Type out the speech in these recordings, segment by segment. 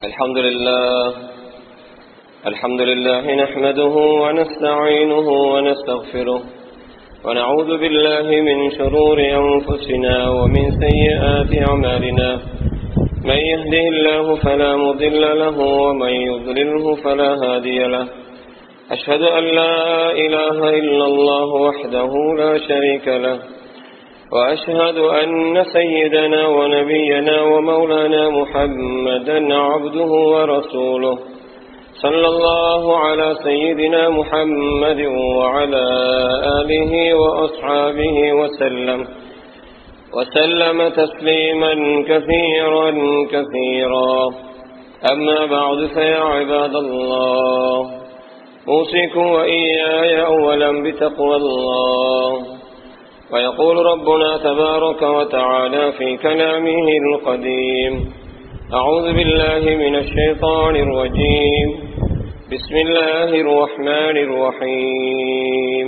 الحمد لله الحمد لله نحمده ونستعينه ونستغفره ونعوذ بالله من شرور أنفسنا ومن سيئات أعمالنا من يهده الله فلا مضل له ومن يضلله فلا هادي له أشهد أن لا إله إلا الله وحده لا شريك له وأشهد أن سيدنا ونبينا ومولانا محمدا عبده ورسوله صلى الله على سيدنا محمد وعلى آله وأصحابه وسلم وسلم تسليما كثيرا كثيرا أما بعد فيا عباد الله أوصيكم وإياي أولا بتقوى الله ويقول ربنا تبارك وتعالى في كلامه القديم أعوذ بالله من الشيطان الرجيم بسم الله الرحمن الرحيم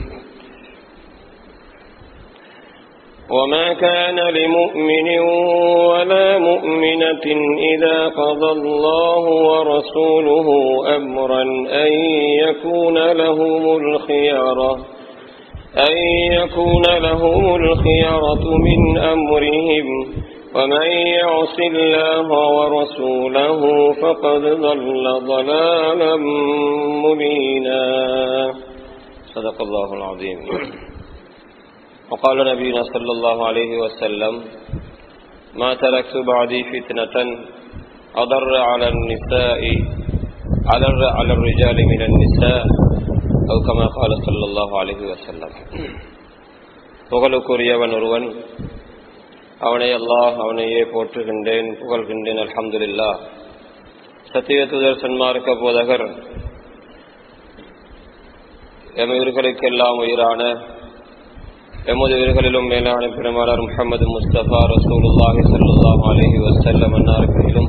وما كان لمؤمن ولا مؤمنة إذا قضى الله ورسوله أمرا أن يكون لهم الخيارة أن يكون لهم الخيارة من أمرهم ومن يعص الله ورسوله فقد ضل ضلالا مبينا صدق الله العظيم وقال نبينا صلى الله عليه وسلم ما تركت بعدي فتنة أضر على النساء على على الرجال من النساء أو كما قال صلى الله عليه وسلم புகழுக்குரியவன் ஒருவன் அவனை அல்லாஹ் அவனையே போற்றுகின்றேன் புகழ்கின்றேன் அல்ஹம்துலில்லா சத்திய தூதர் சன்மார்க்க போதகர் எம் உயிர்களுக்கெல்லாம் உயிரான எமது உயிர்களிலும் மேலான பெருமானார் முகமது முஸ்தபா ரசூலுல்லாஹி சல்லாஹ் அலஹி வசல்லம் அன்னார்களிலும்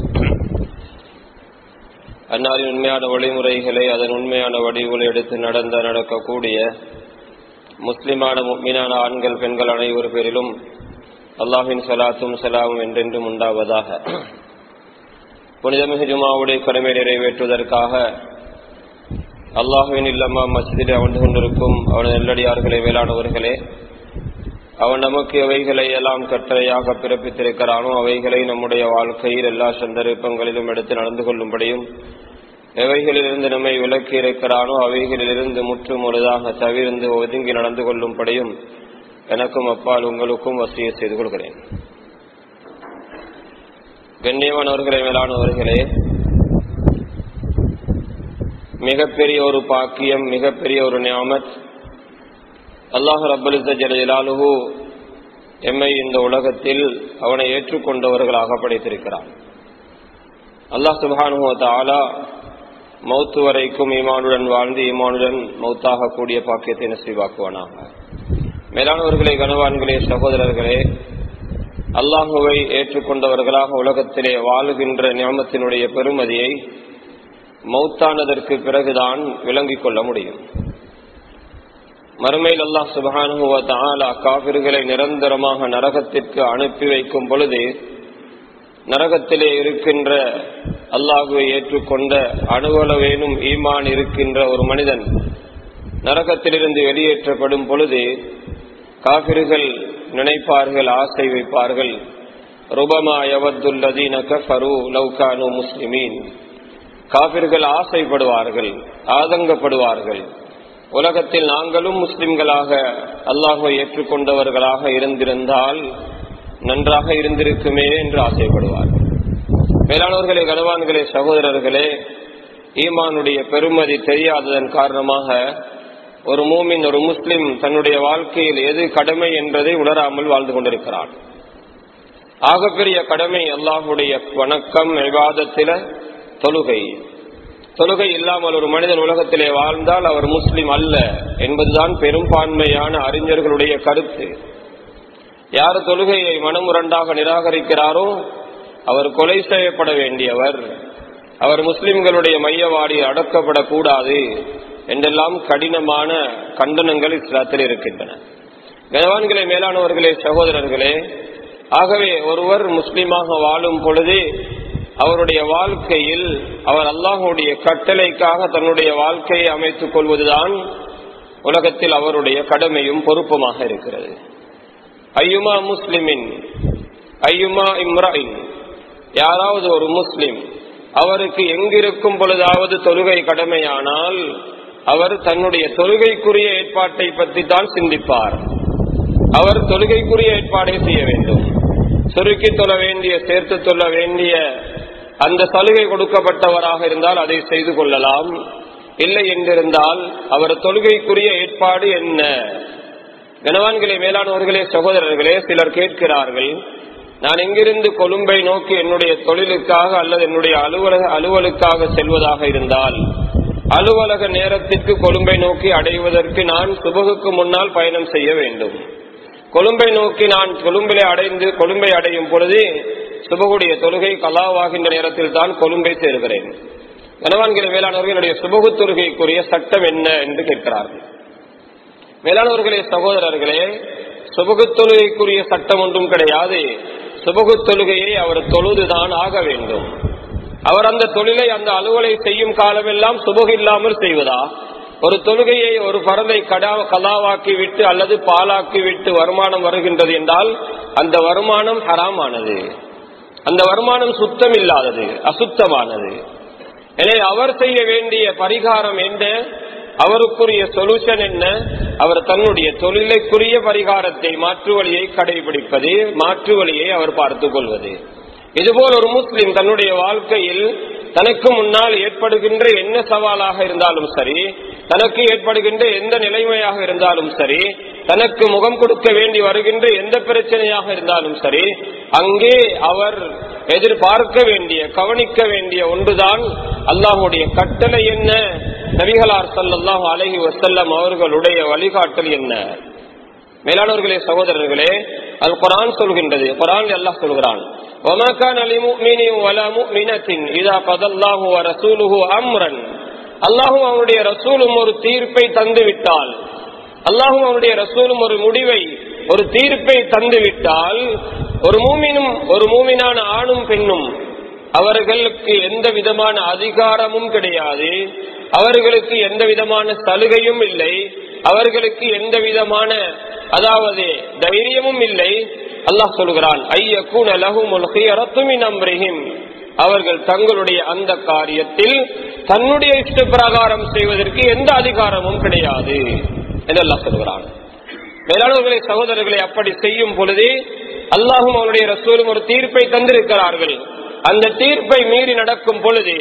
அன்னாரின் உண்மையான வழிமுறைகளை அதன் உண்மையான வடிவுகளை எடுத்து நடந்த நடக்கக்கூடிய முஸ்லிமான மீனான ஆண்கள் பெண்கள் அனைவர் பேரிலும் அல்லாஹின் சலாத்தும் சலாமும் என்றென்றும் உண்டாவதாக புனிதமிகு ஜுமாவுடைய கடமை நிறைவேற்றுவதற்காக அல்லாஹுவின் இல்லம்மா மஸ்ஜிதில் அமர்ந்து கொண்டிருக்கும் அவனது நெல்லடியார்களே வேளாணவர்களே அவன் நமக்கு எவைகளை எல்லாம் கட்டளையாக பிறப்பித்திருக்கிறானோ அவைகளை நம்முடைய வாழ்க்கையில் எல்லா சந்தர்ப்பங்களிலும் எடுத்து நடந்து கொள்ளும்படியும் எவைகளிலிருந்து நம்மை விலக்கி இருக்கிறானோ அவைகளிலிருந்து முற்று முழுதாக தவிர்ந்து ஒதுங்கி நடந்து கொள்ளும்படியும் எனக்கும் அப்பால் உங்களுக்கும் வசிய செய்து கொள்கிறேன் கண்ணியமானவர்களே மேலானவர்களே மிகப்பெரிய ஒரு பாக்கியம் மிகப்பெரிய ஒரு நியாமத் அல்லாஹு ரபுலிச ஜலாலுஹு எம்மை இந்த உலகத்தில் அவனை ஏற்றுக்கொண்டவர்களாக படைத்திருக்கிறான் அல்லாஹ் சுபானுவ தாலா மௌத்து வரைக்கும் ஈமானுடன் வாழ்ந்து ஈமானுடன் மௌத்தாக கூடிய பாக்கியத்தை நசீவாக்குவானாக மேலானவர்களே கனவான்களே சகோதரர்களே அல்லாஹுவை ஏற்றுக்கொண்டவர்களாக உலகத்திலே வாழுகின்ற ஞாபகத்தினுடைய பெருமதியை மௌத்தானதற்கு பிறகுதான் விளங்கிக் கொள்ள முடியும் மறுமையில் அல்லாஹ் சுபானுவ காவிர்களை நிரந்தரமாக நரகத்திற்கு அனுப்பி வைக்கும் பொழுது நரகத்திலே இருக்கின்ற அல்லாஹுவை ஏற்றுக்கொண்ட அணுவளவேனும் ஈமான் இருக்கின்ற ஒரு மனிதன் நரகத்திலிருந்து வெளியேற்றப்படும் பொழுது காபிர்கள் நினைப்பார்கள் ஆசை வைப்பார்கள் ருபமா யவத்துல்லதீன கஃபரு லவ்கானு முஸ்லிமீன் காபிர்கள் ஆசைப்படுவார்கள் ஆதங்கப்படுவார்கள் உலகத்தில் நாங்களும் முஸ்லிம்களாக அல்லாஹை ஏற்றுக்கொண்டவர்களாக இருந்திருந்தால் நன்றாக இருந்திருக்குமே என்று ஆசைப்படுவார்கள் மேலானவர்களே கனவான்களே சகோதரர்களே ஈமானுடைய பெருமதி தெரியாததன் காரணமாக ஒரு மூமின் ஒரு முஸ்லிம் தன்னுடைய வாழ்க்கையில் எது கடமை என்பதை உணராமல் வாழ்ந்து கொண்டிருக்கிறான் ஆகப்பெரிய கடமை அல்லாஹுடைய வணக்கம் விவாதத்தில தொழுகை தொழுகை இல்லாமல் ஒரு மனிதன் உலகத்திலே வாழ்ந்தால் அவர் முஸ்லிம் அல்ல என்பதுதான் பெரும்பான்மையான அறிஞர்களுடைய கருத்து யார் தொழுகையை மனமுரண்டாக நிராகரிக்கிறாரோ அவர் கொலை செய்யப்பட வேண்டியவர் அவர் முஸ்லிம்களுடைய மையவாடி அடக்கப்படக்கூடாது என்றெல்லாம் கடினமான கண்டனங்கள் இஸ்லாத்தில் இருக்கின்றன கனவான்களே மேலானவர்களே சகோதரர்களே ஆகவே ஒருவர் முஸ்லிமாக வாழும் பொழுது அவருடைய வாழ்க்கையில் அவர் அல்லாஹுடைய கட்டளைக்காக தன்னுடைய வாழ்க்கையை அமைத்துக் கொள்வதுதான் உலகத்தில் அவருடைய கடமையும் பொறுப்புமாக இருக்கிறது ஐயுமா முஸ்லிமின் ஐயுமா இம்ராயின் யாராவது ஒரு முஸ்லிம் அவருக்கு எங்கிருக்கும் பொழுதாவது தொழுகை கடமையானால் அவர் தன்னுடைய தொழுகைக்குரிய ஏற்பாட்டை பற்றி தான் சிந்திப்பார் அவர் தொழுகைக்குரிய ஏற்பாடை செய்ய வேண்டும் சுருக்கி தொழ வேண்டிய சேர்த்து தொழ வேண்டிய அந்த சலுகை கொடுக்கப்பட்டவராக இருந்தால் அதை செய்து கொள்ளலாம் இல்லை என்றிருந்தால் அவர் தொழுகைக்குரிய ஏற்பாடு என்ன கனவான்களே மேலானவர்களே சகோதரர்களே சிலர் கேட்கிறார்கள் நான் எங்கிருந்து கொழும்பை நோக்கி என்னுடைய தொழிலுக்காக அல்லது என்னுடைய அலுவலக அலுவலுக்காக செல்வதாக இருந்தால் அலுவலக நேரத்திற்கு கொழும்பை நோக்கி அடைவதற்கு நான் சுபகுக்கு முன்னால் பயணம் செய்ய வேண்டும் கொழும்பை நோக்கி நான் கொழும்பிலே அடைந்து கொழும்பை அடையும் பொழுது சுபகுடைய தொழுகை கலாவாகின்ற நேரத்தில் தான் கொழும்பை சேர்கிறேன் கனவான்கிற வேளாணர்களுடைய சுபகு தொழுகைக்குரிய சட்டம் என்ன என்று கேட்கிறார்கள் வேளாணர்களே சகோதரர்களே சுபகு தொழுகைக்குரிய சட்டம் ஒன்றும் கிடையாது சுபகு தொழுகையை அவர் தொழுதுதான் ஆக வேண்டும் அவர் அந்த தொழிலை அந்த அலுவலை செய்யும் காலமெல்லாம் சுபகு இல்லாமல் செய்வதா ஒரு தொழுகையை ஒரு பரதை கடா கலாவாக்கி விட்டு அல்லது பாலாக்கி விட்டு வருமானம் வருகின்றது என்றால் அந்த வருமானம் ஹராமானது அந்த வருமானம் சுத்தம் இல்லாதது அசுத்தமானது எனவே அவர் செய்ய வேண்டிய பரிகாரம் என்ன அவருக்குரிய சொல்யூஷன் என்ன அவர் தன்னுடைய தொழிலைக்குரிய பரிகாரத்தை மாற்று வழியை கடைபிடிப்பது மாற்று வழியை அவர் பார்த்துக் கொள்வது இதுபோல் ஒரு முஸ்லிம் தன்னுடைய வாழ்க்கையில் தனக்கு முன்னால் ஏற்படுகின்ற என்ன சவாலாக இருந்தாலும் சரி தனக்கு ஏற்படுகின்ற எந்த நிலைமையாக இருந்தாலும் சரி தனக்கு முகம் கொடுக்க வேண்டி வருகின்ற எந்த பிரச்சனையாக இருந்தாலும் சரி அங்கே அவர் எதிர்பார்க்க வேண்டிய கவனிக்க வேண்டிய ஒன்றுதான் அல்லாஹுடைய கட்டளை என்ன நபிகளார் சல்லாஹூ அலஹி வசல்லம் அவர்களுடைய வழிகாட்டல் என்ன மேலானவர்களே சகோதரர்களே அல் குரான் சொல்கின்றது குரான் அல்லாஹ் சொல்கிறான் وما كان لمؤمن ولا مؤمنة إذا قضى الله ورسوله أمرا அல்லாஹும் அவனுடைய ரசூலும் ஒரு தீர்ப்பை தந்து விட்டால் அல்லாஹும் அவனுடைய ரசூலும் ஒரு முடிவை ஒரு தீர்ப்பை தந்து விட்டால் ஒரு மூமினும் ஒரு மூமினான ஆணும் பெண்ணும் அவர்களுக்கு எந்த விதமான அதிகாரமும் கிடையாது அவர்களுக்கு எந்த விதமான சலுகையும் இல்லை அவர்களுக்கு எந்த விதமான அதாவது தைரியமும் இல்லை அல்லாஹ் சொல்கிறான் ஐயக்கூன் அலஹும் அவர்கள் தங்களுடைய அந்த காரியத்தில் தன்னுடைய இஷ்ட பிரகாரம் செய்வதற்கு எந்த அதிகாரமும் கிடையாது என்று அல்லாஹ் சொல்கிறான் மேலாளர்களை சகோதரர்களை அப்படி செய்யும் பொழுது அல்லாஹும் அவனுடைய ரசூலும் ஒரு தீர்ப்பை தந்திருக்கிறார்கள் அந்த தீர்ப்பை மீறி நடக்கும் பொழுது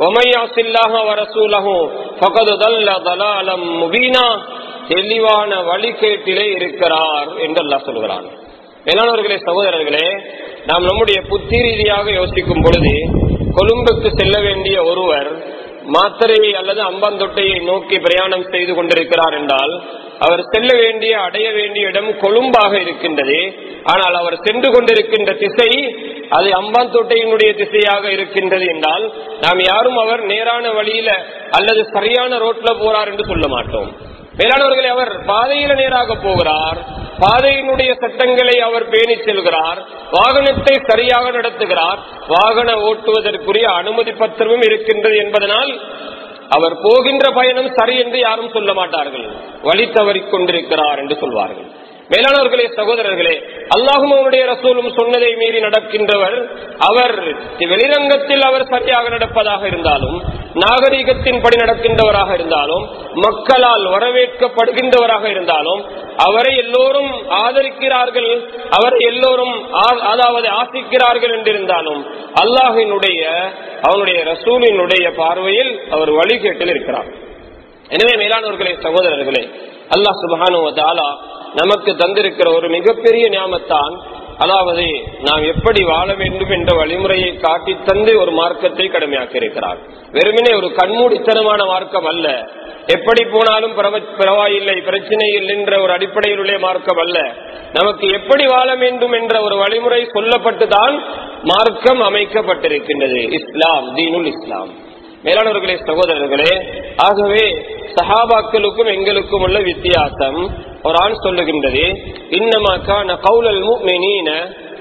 தெளிவான வழிகேட்டிலே இருக்கிறார் என்று அல்லாஹ் சொல்கிறான் மேலானவர்களே சகோதரர்களே நாம் நம்முடைய புத்தி ரீதியாக யோசிக்கும் பொழுது கொழும்புக்கு செல்ல வேண்டிய ஒருவர் மாத்திரையை அல்லது அம்பாந்தொட்டையை நோக்கி பிரயாணம் செய்து கொண்டிருக்கிறார் என்றால் அவர் செல்ல வேண்டிய அடைய வேண்டிய இடம் கொழும்பாக இருக்கின்றது ஆனால் அவர் சென்று கொண்டிருக்கின்ற திசை அது அம்பாந்தோட்டையினுடைய திசையாக இருக்கின்றது என்றால் நாம் யாரும் அவர் நேரான வழியில அல்லது சரியான ரோட்ல போறார் என்று சொல்ல மாட்டோம் மேலானவர்களை அவர் பாதையில நேராக போகிறார் பாதையினுடைய சட்டங்களை அவர் பேணி செல்கிறார் வாகனத்தை சரியாக நடத்துகிறார் வாகன ஓட்டுவதற்குரிய அனுமதி பத்திரமும் இருக்கின்றது என்பதனால் அவர் போகின்ற பயணம் சரி என்று யாரும் சொல்ல மாட்டார்கள் வழி தவறிக் கொண்டிருக்கிறார் என்று சொல்வார்கள் மேலானவர்களே சகோதரர்களே அல்லாஹும் அவனுடைய ரசூலும் சொன்னதை மீறி நடக்கின்றவர் அவர் வெளிரங்கத்தில் அவர் சரியாக நடப்பதாக இருந்தாலும் நாகரிகத்தின்படி நடக்கின்றவராக இருந்தாலும் மக்களால் வரவேற்கப்படுகின்றவராக இருந்தாலும் அவரை எல்லோரும் ஆதரிக்கிறார்கள் அவரை எல்லோரும் அதாவது ஆசிக்கிறார்கள் என்றிருந்தாலும் அல்லாஹினுடைய அவனுடைய ரசூலினுடைய பார்வையில் அவர் வழிகேட்டில் இருக்கிறார் எனவே மேலானவர்களே சகோதரர்களே அல்லாஹ் சுபானுவதாலா நமக்கு தந்திருக்கிற ஒரு மிகப்பெரிய ஞாபகத்தான் அதாவது நாம் எப்படி வாழ வேண்டும் என்ற வழிமுறையை காட்டி தந்து ஒரு மார்க்கத்தை கடமையாக்கி இருக்கிறார் வெறுமனே ஒரு கண்மூடித்தனமான மார்க்கம் அல்ல எப்படி போனாலும் பரவாயில்லை பிரச்சனை இல்லை என்ற ஒரு அடிப்படையில் உள்ள மார்க்கம் அல்ல நமக்கு எப்படி வாழ வேண்டும் என்ற ஒரு வழிமுறை சொல்லப்பட்டுதான் மார்க்கம் அமைக்கப்பட்டிருக்கின்றது இஸ்லாம் தீனுல் இஸ்லாம் மேலானவர்களே சகோதரர்களே ஆகவே சஹாபாக்களுக்கும் எங்களுக்கும் உள்ள வித்தியாசம் ஒரு ஆண் சொல்லுகின்றது இன்னமா கான கவுலல் முஃமினீன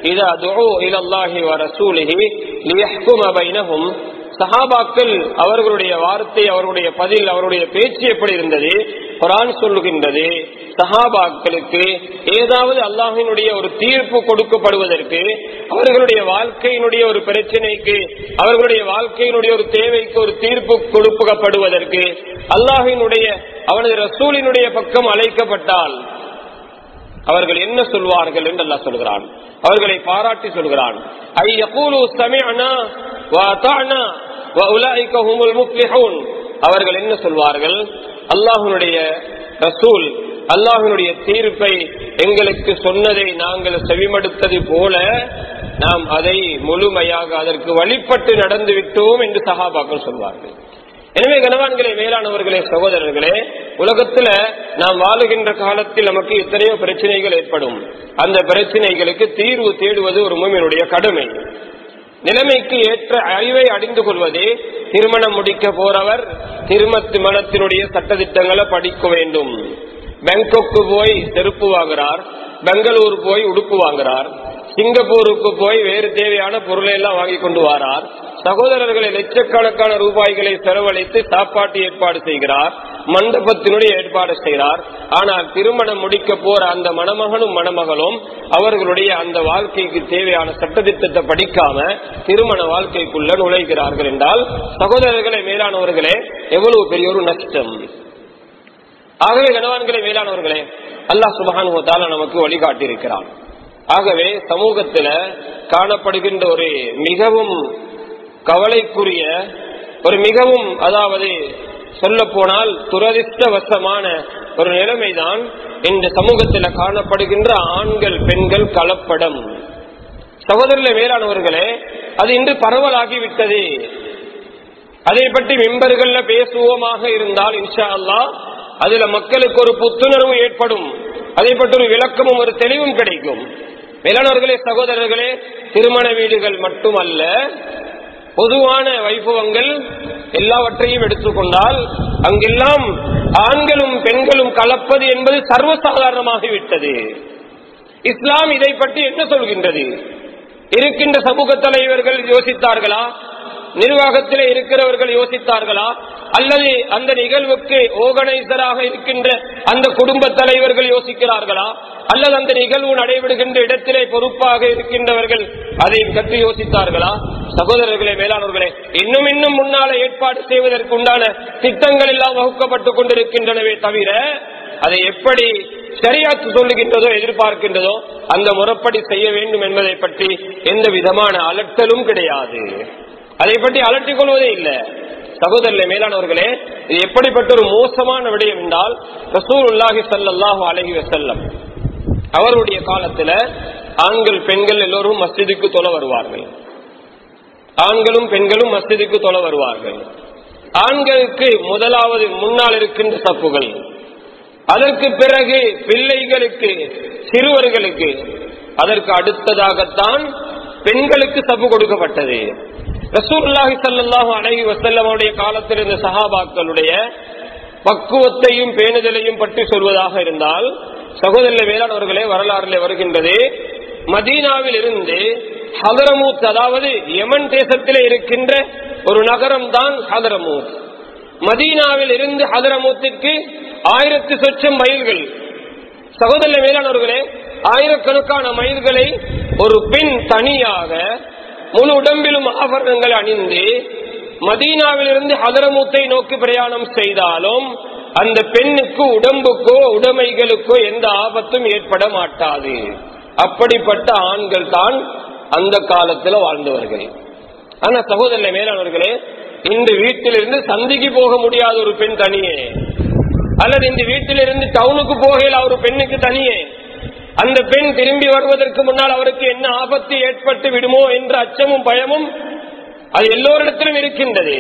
இதா துஉ இலல்லாஹி வ ரசூலிஹி லியஹ்கும பைனஹும் சஹாபாக்கள் அவர்களுடைய வார்த்தை அவர்களுடைய பதில் அவருடைய பேச்சு எப்படி இருந்தது குரான் சொல்லுகின்றது சஹாபாக்களுக்கு ஏதாவது அல்லாஹினுடைய ஒரு தீர்ப்பு கொடுக்கப்படுவதற்கு அவர்களுடைய வாழ்க்கையினுடைய ஒரு பிரச்சனைக்கு அவர்களுடைய வாழ்க்கையினுடைய ஒரு தேவைக்கு ஒரு தீர்ப்பு கொடுக்கப்படுவதற்கு அல்லாஹினுடைய அவனது ரசூலினுடைய பக்கம் அழைக்கப்பட்டால் அவர்கள் என்ன சொல்வார்கள் என்று அல்லாஹ் சொல்கிறான் அவர்களை பாராட்டி சொல்கிறான் ஐ யகூலு சமிஅனா வ அதானா வ உலாயிக ஹுமுல் முஃப்லிஹூன் அவர்கள் என்ன சொல்வார்கள் அல்லாஹ்வுடைய ரசூல் அல்லாஹ்வுடைய தீர்ப்பை எங்களுக்கு சொன்னதை நாங்கள் செவிமடுத்தது போல நாம் அதை முழுமையாக அதற்கு வழிபட்டு நடந்து விட்டோம் என்று சஹாபாக்கள் சொல்வார்கள் எனவே கனவான்களே மேலானவர்களே சகோதரர்களே உலகத்துல நாம் வாழுகின்ற காலத்தில் நமக்கு எத்தனையோ பிரச்சனைகள் ஏற்படும் அந்த பிரச்சனைகளுக்கு தீர்வு தேடுவது ஒரு மூமியினுடைய கடமை நிலைமைக்கு ஏற்ற அறிவை அடைந்து கொள்வதே திருமணம் முடிக்க போறவர் திருமத்து மனத்தினுடைய சட்டத்திட்டங்களை படிக்க வேண்டும் பேங்காக்கு போய் செருப்பு வாங்குறார் பெங்களூர் போய் உடுப்பு வாங்குறார் சிங்கப்பூருக்கு போய் வேறு தேவையான பொருளை எல்லாம் வாங்கி கொண்டு வாரார் சகோதரர்களை லட்சக்கணக்கான ரூபாய்களை செலவழித்து சாப்பாட்டு ஏற்பாடு செய்கிறார் மண்டபத்தினுடைய ஏற்பாடு செய்கிறார் ஆனால் திருமணம் முடிக்க போற அந்த மணமகனும் மணமகளும் அவர்களுடைய அந்த வாழ்க்கைக்கு தேவையான சட்டத்திட்டத்தை படிக்காம திருமண வாழ்க்கைக்குள்ள நுழைகிறார்கள் என்றால் சகோதரர்களை மேலானவர்களே எவ்வளவு பெரிய ஒரு நஷ்டம் ஆகவே கனவான்களே மேலானவர்களே அல்லாஹ் சுபகானுவத்தால நமக்கு வழிகாட்டி இருக்கிறான் ஆகவே சமூகத்துல காணப்படுகின்ற ஒரு மிகவும் கவலைக்குரிய ஒரு மிகவும் அதாவது சொல்ல போனால் துரதிருஷ்டவசமான ஒரு நிலைமைதான் இந்த சமூகத்தில் காணப்படுகின்ற ஆண்கள் பெண்கள் கலப்படம் சகோதரில் மேலானவர்களே அது இன்று பரவலாகிவிட்டது அதை பற்றி மெம்பர்கள்ல பேசுவோமாக இருந்தால் இன்ஷா அல்லா அதுல மக்களுக்கு ஒரு புத்துணர்வு ஏற்படும் அதை பற்றி ஒரு விளக்கமும் ஒரு தெளிவும் கிடைக்கும் மேலானவர்களே சகோதரர்களே திருமண வீடுகள் மட்டுமல்ல பொதுவான வைபவங்கள் எல்லாவற்றையும் எடுத்துக்கொண்டால் அங்கெல்லாம் ஆண்களும் பெண்களும் கலப்பது என்பது சர்வசாதாரணமாகிவிட்டது இஸ்லாம் இதை பற்றி என்ன சொல்கின்றது இருக்கின்ற சமூக தலைவர்கள் யோசித்தார்களா நிர்வாகத்தில் இருக்கிறவர்கள் யோசித்தார்களா அல்லது அந்த நிகழ்வுக்கு ஓர்கனைசராக இருக்கின்ற அந்த குடும்ப தலைவர்கள் யோசிக்கிறார்களா அல்லது அந்த நிகழ்வு நடைபெறுகின்ற இடத்திலே பொறுப்பாக இருக்கின்றவர்கள் அதை பற்றி யோசித்தார்களா சகோதரர்களே மேலானவர்களே இன்னும் இன்னும் முன்னால ஏற்பாடு செய்வதற்கு உண்டான திட்டங்கள் எல்லாம் வகுக்கப்பட்டுக் கொண்டிருக்கின்றனவே தவிர அதை எப்படி சரியாத்து சொல்லுகின்றதோ எதிர்பார்க்கின்றதோ அந்த முறைப்படி செய்ய வேண்டும் என்பதை பற்றி எந்த விதமான அலட்டலும் கிடையாது அதை பற்றி அலட்டிக் கொள்வதே இல்லை சகோதரர்களே மேலானவர்களே இது எப்படிப்பட்ட ஒரு மோசமான விடயம் என்றால் ரசூல் உல்லாஹி சல்லாஹூ அலஹி வசல்லம் அவருடைய காலத்துல ஆண்கள் பெண்கள் எல்லோரும் மஸ்ஜிதுக்கு தொலை வருவார்கள் ஆண்களும் பெண்களும் மஸ்ஜிதுக்கு தொலை வருவார்கள் ஆண்களுக்கு முதலாவது முன்னால் இருக்கின்ற சப்புகள் அதற்கு பிறகு பிள்ளைகளுக்கு சிறுவர்களுக்கு அதற்கு அடுத்ததாகத்தான் பெண்களுக்கு சப்பு கொடுக்கப்பட்டது ரசூல்லாஹி சல்லாஹூ அலஹி வசல்லமுடைய காலத்தில் இருந்த சஹாபாக்களுடைய பக்குவத்தையும் பேணுதலையும் பற்றி சொல்வதாக இருந்தால் சகோதர வேளாணவர்களே வரலாறுல வருகின்றது மதீனாவில் இருந்து ஹதரமூத் அதாவது யமன் தேசத்திலே இருக்கின்ற ஒரு நகரம் தான் ஹதரமூத் மதீனாவில் இருந்து ஹதரமூத்திற்கு ஆயிரத்தி சொச்சம் மைல்கள் சகோதர வேளாணவர்களே ஆயிரக்கணக்கான மைல்களை ஒரு பெண் தனியாக முழு உடம்பிலும் ஆபரணங்கள் அணிந்து மதீனாவிலிருந்து ஹதரமூத்தை நோக்கி பிரயாணம் செய்தாலும் அந்த பெண்ணுக்கு உடம்புக்கோ உடைமைகளுக்கோ எந்த ஆபத்தும் ஏற்பட மாட்டாது அப்படிப்பட்ட ஆண்கள் தான் அந்த காலத்துல வாழ்ந்தவர்கள் ஆனா சகோதர மேலானவர்களே இந்த வீட்டிலிருந்து சந்திக்கு போக முடியாத ஒரு பெண் தனியே அல்லது இந்த வீட்டிலிருந்து டவுனுக்கு போகையில் ஒரு பெண்ணுக்கு தனியே அந்த பெண் திரும்பி வருவதற்கு முன்னால் அவருக்கு என்ன ஆபத்து ஏற்பட்டு விடுமோ என்ற அச்சமும் பயமும் அது எல்லோரிடத்திலும் இருக்கின்றது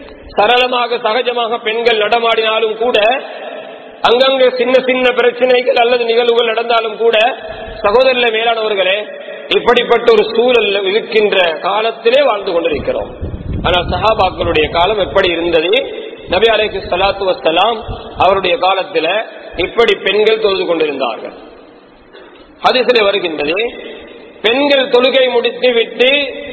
சரளமாக சகஜமாக பெண்கள் நடமாடினாலும் கூட அங்கங்க சின்ன சின்ன பிரச்சனைகள் அல்லது நிகழ்வுகள் நடந்தாலும் கூட சகோதரில மேலானவர்களே இப்படிப்பட்ட ஒரு சூழல் இருக்கின்ற காலத்திலே வாழ்ந்து கொண்டிருக்கிறோம் ஆனால் சஹாபாக்களுடைய காலம் எப்படி இருந்தது நபி அலைக்கு சலாத்து வசலாம் அவருடைய காலத்துல இப்படி பெண்கள் தொழுது கொண்டிருந்தார்கள் ஹதீசிலே வருகின்றது பெண்கள் தொழுகை முடித்து விட்டு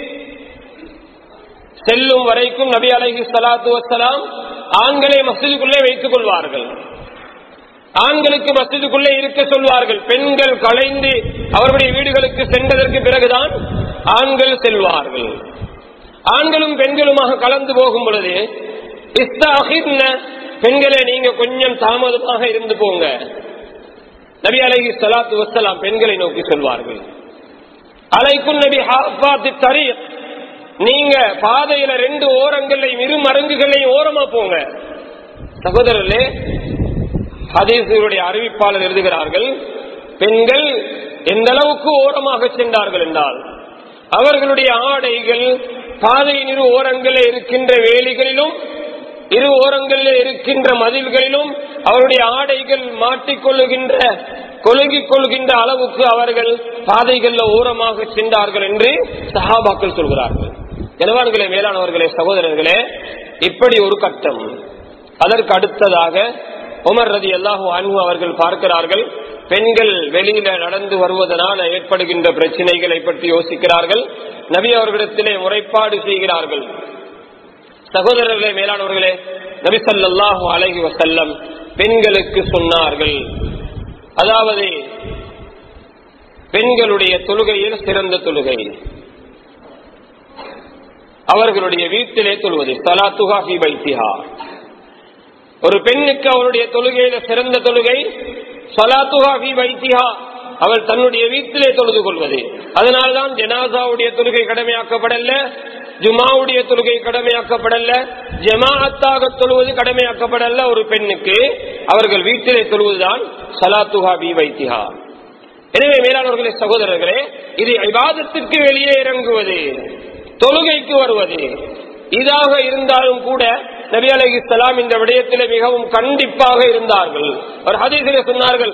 செல்லும் வரைக்கும் நபி அலஹி சலாத்து வசலாம் ஆண்களை மசிதுக்குள்ளே வைத்துக் கொள்வார்கள் ஆண்களுக்கு மசிதுக்குள்ளே இருக்க சொல்வார்கள் பெண்கள் கலைந்து அவருடைய வீடுகளுக்கு சென்றதற்கு பிறகுதான் ஆண்கள் செல்வார்கள் ஆண்களும் பெண்களுமாக கலந்து போகும் பொழுது இஸ்தாஹித்ன பெண்களே நீங்க கொஞ்சம் தாமதமாக இருந்து போங்க நபி அலஹி சலாத்து வசலாம் பெண்களை நோக்கி சொல்வார்கள் அலைக்கும் நபி ஹாஃபாத்தி தரீக் நீங்க பாதையில ரெண்டு ஓரங்களையும் இரு மரங்குகளையும் ஓரமா போங்க சகோதரர்களே ஹதீசுடைய அறிவிப்பாளர் எழுதுகிறார்கள் பெண்கள் எந்த அளவுக்கு ஓரமாக சென்றார்கள் என்றால் அவர்களுடைய ஆடைகள் பாதையின் இரு ஓரங்களில் இருக்கின்ற வேலிகளிலும் இரு ஓரங்களில் இருக்கின்ற மதில்களிலும் அவருடைய ஆடைகள் மாட்டிக்கொள்ளுகின்ற கொழுகிக் கொள்கின்ற அளவுக்கு அவர்கள் பாதைகள்ல ஓரமாக சென்றார்கள் என்று சஹாபாக்கள் சொல்கிறார்கள் கனவான்களே மேலானவர்களே சகோதரர்களே இப்படி ஒரு கட்டம் அதற்கு அடுத்ததாக உமர் ரதி அல்லாஹூ அன்பு அவர்கள் பார்க்கிறார்கள் பெண்கள் வெளியில நடந்து வருவதனால் ஏற்படுகின்ற பிரச்சனைகளை பற்றி யோசிக்கிறார்கள் நபி அவர்களிடத்திலே முறைப்பாடு செய்கிறார்கள் சகோதரர்களே மேலானவர்களே நபி சொல்லாஹு அலஹி வசல்லம் பெண்களுக்கு சொன்னார்கள் அதாவது பெண்களுடைய தொழுகையில் சிறந்த தொழுகை அவர்களுடைய வீட்டிலே தொழுவது சலாத்துகா ஃபி பைத்திஹா ஒரு பெண்ணுக்கு அவருடைய தொழுகையில சிறந்த தொழுகை சலாத்துகா ஃபி பைத்திஹா அவள் தன்னுடைய வீட்டிலே தொழுது கொள்வது அதனால்தான் ஜனாசாவுடைய தொழுகை கடமையாக்கப்படல ஜுமாவுடைய தொழுகை கடமையாக்கப்படல ஜமாஅத்தாக தொழுவது கடமையாக்கப்படல ஒரு பெண்ணுக்கு அவர்கள் வீட்டிலே தொழுவதுதான் சலாத்துகா பி வைத்திஹா எனவே மேலானவர்களே சகோதரர்களே இது விவாதத்திற்கு வெளியே இறங்குவது தொழுகைக்கு வருவது இதாக இருந்தாலும் கூட நபி அலி இஸ்லாம் இந்த விடயத்தில் மிகவும் கண்டிப்பாக இருந்தார்கள் ஒரு ஹதீசிலே சொன்னார்கள்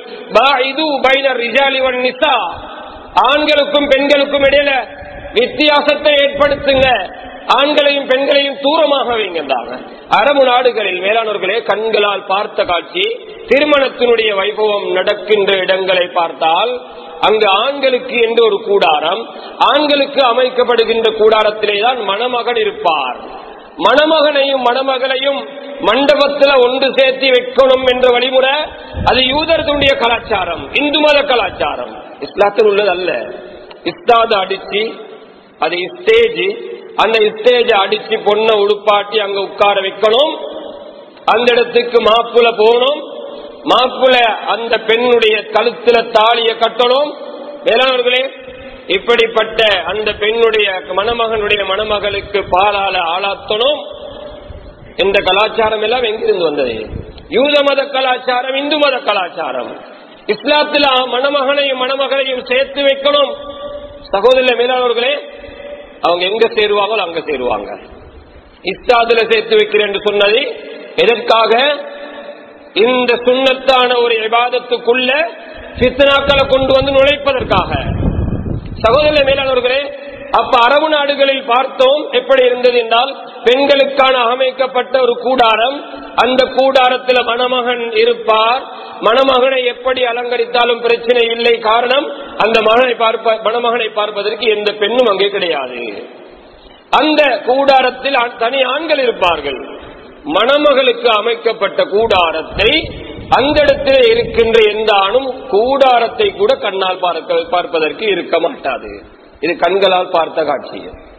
ஆண்களுக்கும் பெண்களுக்கும் இடையில வித்தியாசத்தை ஏற்படுத்துங்க ஆண்களையும் பெண்களையும் தூரமாக வைங்கன்றாங்க அரபு நாடுகளில் மேலானவர்களே கண்களால் பார்த்த காட்சி திருமணத்தினுடைய வைபவம் நடக்கின்ற இடங்களை பார்த்தால் அங்கு ஆண்களுக்கு என்று ஒரு கூடாரம் ஆண்களுக்கு அமைக்கப்படுகின்ற கூடாரத்திலே தான் மணமகன் இருப்பார் மணமகனையும் மணமகளையும் மண்டபத்தில் ஒன்று சேர்த்து வைக்கணும் என்ற வழிமுறை அது யூதர்களுடைய கலாச்சாரம் இந்து மத கலாச்சாரம் இஸ்லாத்தில் உள்ளது அல்ல இஸ்தாத அடிச்சு அது ஸ்டேஜ் அந்த ஸ்டேஜ அடிச்சு பொண்ணை உடுப்பாட்டி அங்க உட்கார வைக்கணும் அந்த இடத்துக்கு மாப்புல போகணும் மாப்புல அந்த பெண்ணுடைய கழுத்துல தாலிய கட்டணும் வேளாண்களே இப்படிப்பட்ட அந்த பெண்ணுடைய மணமகனுடைய மணமகளுக்கு பாலால ஆளாத்தணும் இந்த கலாச்சாரம் எல்லாம் எங்கிருந்து வந்தது யூத மத கலாச்சாரம் இந்து மத கலாச்சாரம் இஸ்லாத்தில் மணமகனையும் மணமகளையும் சேர்த்து வைக்கணும் சகோதர மேலாளர்களே அவங்க எங்க சேருவாங்களோ அங்க சேருவாங்க இஸ்தாதுல சேர்த்து வைக்கிறேன் என்று சொன்னது எதற்காக இந்த சுண்ணத்தான ஒரு விவாதத்துக்குள்ள சித்தனாக்களை கொண்டு வந்து நுழைப்பதற்காக சகோதர மேலாளர்களே அப்ப அரபு நாடுகளில் பார்த்தோம் எப்படி இருந்தது என்றால் பெண்களுக்கான அமைக்கப்பட்ட ஒரு கூடாரம் அந்த கூடாரத்தில் மணமகன் இருப்பார் மணமகனை எப்படி அலங்கரித்தாலும் பிரச்சனை இல்லை காரணம் அந்த மகனை பார்ப்ப மணமகனை பார்ப்பதற்கு எந்த பெண்ணும் அங்கே கிடையாது அந்த கூடாரத்தில் தனி ஆண்கள் இருப்பார்கள் மணமகளுக்கு அமைக்கப்பட்ட கூடாரத்தை அந்த இடத்தில் இருக்கின்ற எந்த ஆணும் கூடாரத்தை கூட கண்ணால் பார்க்க பார்ப்பதற்கு இருக்க மாட்டாது இது கண்களால் பார்த்த காட்சி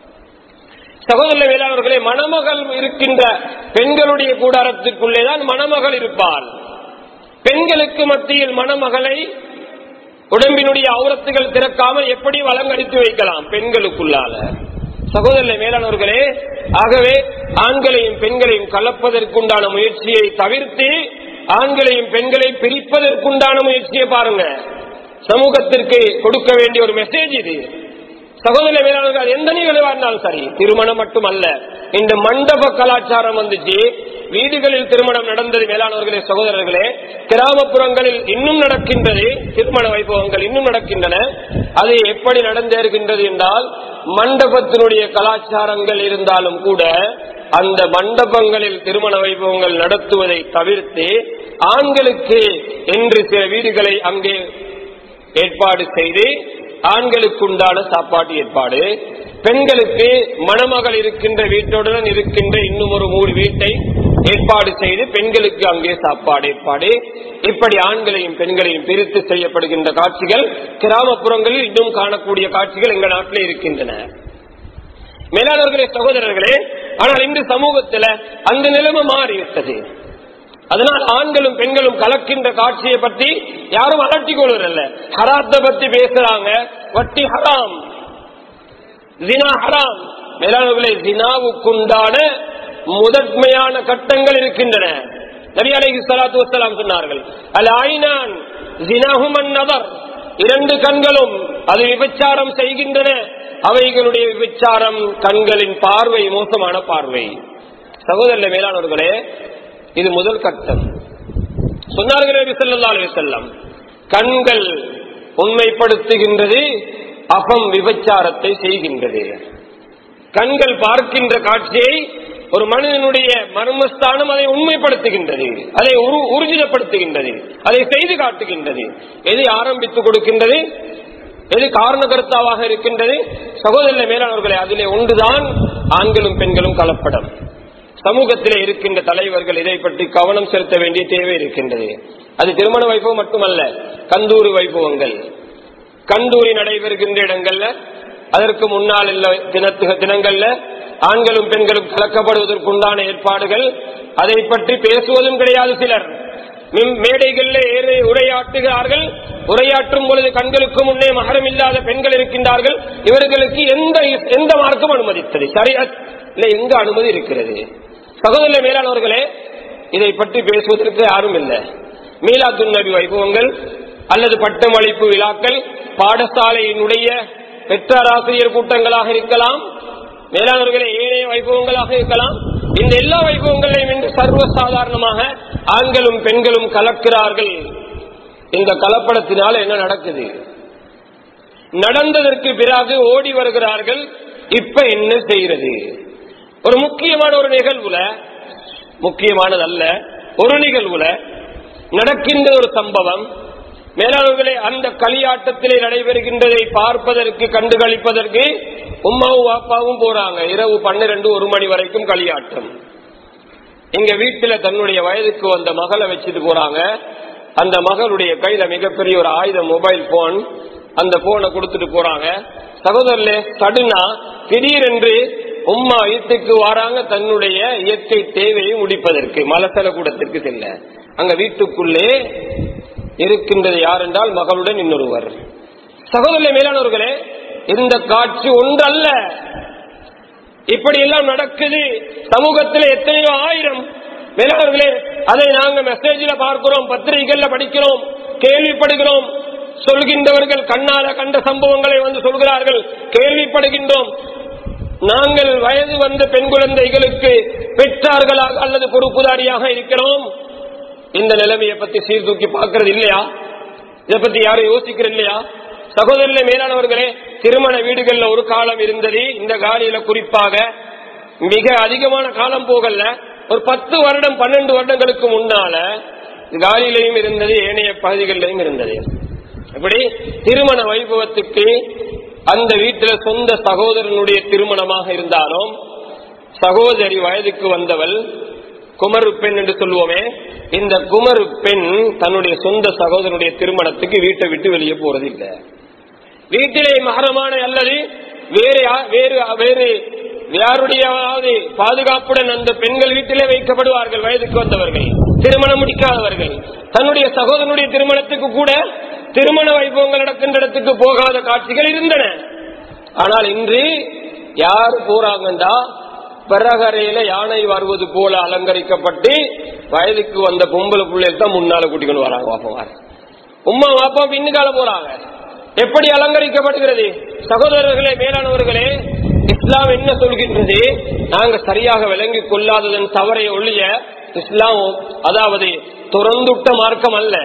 சகோதர வேளாளர்களே மணமகள் இருக்கின்ற பெண்களுடைய கூடாரத்திற்குள்ளேதான் மணமகள் இருப்பாள் பெண்களுக்கு மத்தியில் மணமகளை உடம்பினுடைய அவுரத்துகள் திறக்காமல் எப்படி வளங்கடித்து வைக்கலாம் பெண்களுக்குள்ளால சகோதர மேலானவர்களே ஆகவே ஆண்களையும் பெண்களையும் கலப்பதற்குண்டான முயற்சியை தவிர்த்து ஆண்களையும் பெண்களை பிரிப்பதற்குண்டான முயற்சியை பாருங்க சமூகத்திற்கு கொடுக்க வேண்டிய ஒரு மெசேஜ் இது சகோதர மேலாளர்கள் எந்த நிகழ்வா இருந்தாலும் சரி திருமணம் மட்டுமல்ல இந்த மண்டப கலாச்சாரம் வந்துச்சு வீடுகளில் திருமணம் நடந்தது மேலானவர்களே சகோதரர்களே கிராமப்புறங்களில் இன்னும் நடக்கின்றது திருமண வைபவங்கள் இன்னும் நடக்கின்றன அது எப்படி நடந்தேறுகின்றது என்றால் மண்டபத்தினுடைய கலாச்சாரங்கள் இருந்தாலும் கூட அந்த மண்டபங்களில் திருமண வைபவங்கள் நடத்துவதை தவிர்த்து ஆண்களுக்கு என்று சில வீடுகளை அங்கே ஏற்பாடு செய்து ஆண்களுக்கு உண்டான சாப்பாட்டு ஏற்பாடு பெண்களுக்கு மணமகள் இருக்கின்ற வீட்டுடன் இருக்கின்ற இன்னும் ஒரு மூணு வீட்டை ஏற்பாடு செய்து பெண்களுக்கு அங்கே சாப்பாடு ஏற்பாடு இப்படி ஆண்களையும் பெண்களையும் பிரித்து செய்யப்படுகின்ற காட்சிகள் கிராமப்புறங்களில் இன்னும் காணக்கூடிய காட்சிகள் எங்கள் நாட்டில் இருக்கின்றன மேலாளர்களே சகோதரர்களே ஆனால் இன்று சமூகத்தில் அந்த நிலைமை மாறிவிட்டது அதனால் ஆண்களும் பெண்களும் கலக்கின்ற காட்சியை பற்றி யாரும் அலட்டி கொள்வதில்ல ஹராத்த பத்தி பேசுறாங்க வட்டி ஹராம் ஜினா ஹராம் மேலாளர்களே ஜினாவுக்குண்டான முதன்மையான கட்டங்கள் இருக்கின்றன நபி அலைஹி ஸலாத்து வஸலாம் சொன்னார்கள் அல் ஐனான் ஜினாஹுமன் நதர் இரண்டு கண்களும் அது விபச்சாரம் செய்கின்றன அவைகளுடைய விபச்சாரம் கண்களின் பார்வை மோசமான பார்வை சகோதர மேலானவர்களே இது முதல் கட்டம் சொன்னார்கள் நபி ஸல்லல்லாஹு அலைஹி வஸல்லம் கண்கள் உண்மைப்படுத்துகின்றது அகம் விபச்சாரத்தை செய்கின்றது கண்கள் பார்க்கின்ற காட்சியை ஒரு மனிதனுடைய மர்மஸ்தானம் அதை உண்மைப்படுத்துகின்றது அதை உரு- ஊர்ஜிதப்படுத்துகின்றது அதை செய்து காட்டுகின்றது எது ஆரம்பித்துக் கொடுக்கின்றது எது காரணகர்த்தாவாக இருக்கின்றது சகோதர மேலானவர்களே அதிலே ஒன்றுதான் ஆண்களும் பெண்களும் கலப்படம் சமூகத்திலே இருக்கின்ற தலைவர்கள் இதை பற்றி கவனம் செலுத்த வேண்டிய தேவை இருக்கின்றது அது திருமண வைபவம் மட்டுமல்ல கந்தூரி வைபவங்கள் கந்தூரி நடைபெறுகின்ற இடங்கள்ல அதற்கு முன்னால் உள்ள தினத்து தினங்கள்ல ஆண்களும் பெண்களும் கலக்கப்படுவதற்குண்டான ஏற்பாடுகள் அதை பற்றி பேசுவதும் கிடையாது சிலர் மிம்- மேடைகளில் ஏறி உரையாற்றுகிறார்கள் உரையாற்றும் பொழுது கண்களுக்கு முன்னே மகரம் இல்லாத பெண்கள் இருக்கின்றார்கள் இவர்களுக்கு எந்த எந்த மார்க்கம் அனுமதித்தது ஷரியத் இல்ல எங்க அனுமதி இருக்கிறது சகோதர மேலானவர்களே இதை பற்றி பேசுவதற்கு யாரும் இல்லை மீலாத்துன் நபி வைபவங்கள் அல்லது பட்டமளிப்பு விழாக்கள் பாடசாலையினுடைய பெற்றாராசிரியர் கூட்டங்களாக இருக்கலாம் மேலானவர்களே ஏனைய வைபவங்களாக இருக்கலாம் இந்த எல்லா வைபவங்களையும் இன்று சர்வசாதாரணமாக ஆண்களும் பெண்களும் கலக்கிறார்கள் இந்த கலப்படத்தினால் என்ன நடக்குது நடந்ததற்கு பிறகு ஓடி வருகிறார்கள் இப்ப என்ன செய்யறது ஒரு முக்கியமான ஒரு நிகழ்வுல முக்கியமானதல்ல ஒரு நிகழ்வுல நடக்கின்ற ஒரு சம்பவம் மேலாளர்களே அந்த களியாட்டத்திலே நடைபெறுகின்றதை பார்ப்பதற்கு கண்டுகளிப்பதற்கு உமாவும் வாப்பாவும் போறாங்க இரவு பன்னிரண்டு ஒரு மணி வரைக்கும் களியாட்டம் இங்க வீட்டுல தன்னுடைய வயதுக்கு வந்த மகளை வச்சுட்டு போறாங்க அந்த மகளுடைய கையில மிகப்பெரிய ஒரு ஆயுதம் மொபைல் போன் அந்த போனை கொடுத்துட்டு போறாங்க சகோதரர்களே சடுனா திடீரென்று உம்மா வீட்டுக்கு வராங்க தன்னுடைய இயற்கை தேவையை முடிப்பதற்கு மலசல கூடத்திற்கு செல்ல அங்க வீட்டுக்குள்ளே இருக்கின்றது யார் என்றால் மகளுடன் இன்னொருவர் சகோதர மேலானவர்களே இந்த காட்சி ஒன்றல்ல இப்படி எல்லாம் நடக்குது சமூகத்தில் எத்தனையோ ஆயிரம் மேலாளர்களே அதை நாங்க மெசேஜில் பார்க்கிறோம் பத்திரிகைகள்ல படிக்கிறோம் கேள்விப்படுகிறோம் சொல்கின்றவர்கள் கண்ணால கண்ட சம்பவங்களை வந்து சொல்கிறார்கள் கேள்விப்படுகின்றோம் நாங்கள் வயது வந்த பெண் குழந்தைகளுக்கு பெற்றார்களாக அல்லது பொறுப்புதாரியாக இருக்கிறோம் இந்த நிலைமையை பத்தி சீர்தூக்கி பார்க்கறது இல்லையா இதை பத்தி யாரும் யோசிக்கிற இல்லையா சகோதரர்களே மேலானவர்களே திருமண வீடுகள்ல ஒரு காலம் இருந்தது இந்த காலியில குறிப்பாக மிக அதிகமான காலம் போகல ஒரு பத்து வருடம் பன்னெண்டு வருடங்களுக்கு முன்னால காலியிலையும் இருந்தது ஏனைய பகுதிகளிலையும் இருந்தது இப்படி திருமண வைபவத்துக்கு அந்த வீட்டில் சொந்த சகோதரனுடைய திருமணமாக இருந்தாலும் சகோதரி வயதுக்கு வந்தவள் குமரு பெண் என்று சொல்லுவோமே இந்த குமரு பெண் தன்னுடைய சொந்த சகோதரனுடைய திருமணத்துக்கு வீட்டை விட்டு வெளியே போறது இல்லை வீட்டிலே மகரமான அல்லது வேறு யா- வேறு வேறு யாருடையாவது பாதுகாப்புடன் அந்த பெண்கள் வீட்டிலே வைக்கப்படுவார்கள் வயதுக்கு வந்தவர்கள் திருமணம் முடிக்காதவர்கள் தன்னுடைய சகோதரனுடைய திருமணத்துக்கு கூட திருமண வைபவங்கள் நடக்கின்ற இடத்துக்கு போகாத காட்சிகள் இருந்தன ஆனால் இன்று யார் போறாங்கண்டா பிறகரையில யானை வருவது போல அலங்கரிக்கப்பட்டு வயதுக்கு வந்த பொம்பளை பிள்ளைகள் தான் முன்னால கூட்டிக்கொண்டு வராங்க வாப்பா உம்மா வாப்பா பின்னுக்கால போறாங்க எப்படி அலங்கரிக்கப்படுகிறது சகோதரர்களே மேலானவர்களே இஸ்லாம் என்ன சொல்கின்றது நாங்க சரியாக விளங்கிக் கொள்ளாததன் தவறை ஒழிய இஸ்லாம் அதாவது துறந்துட்ட மார்க்கம் அல்ல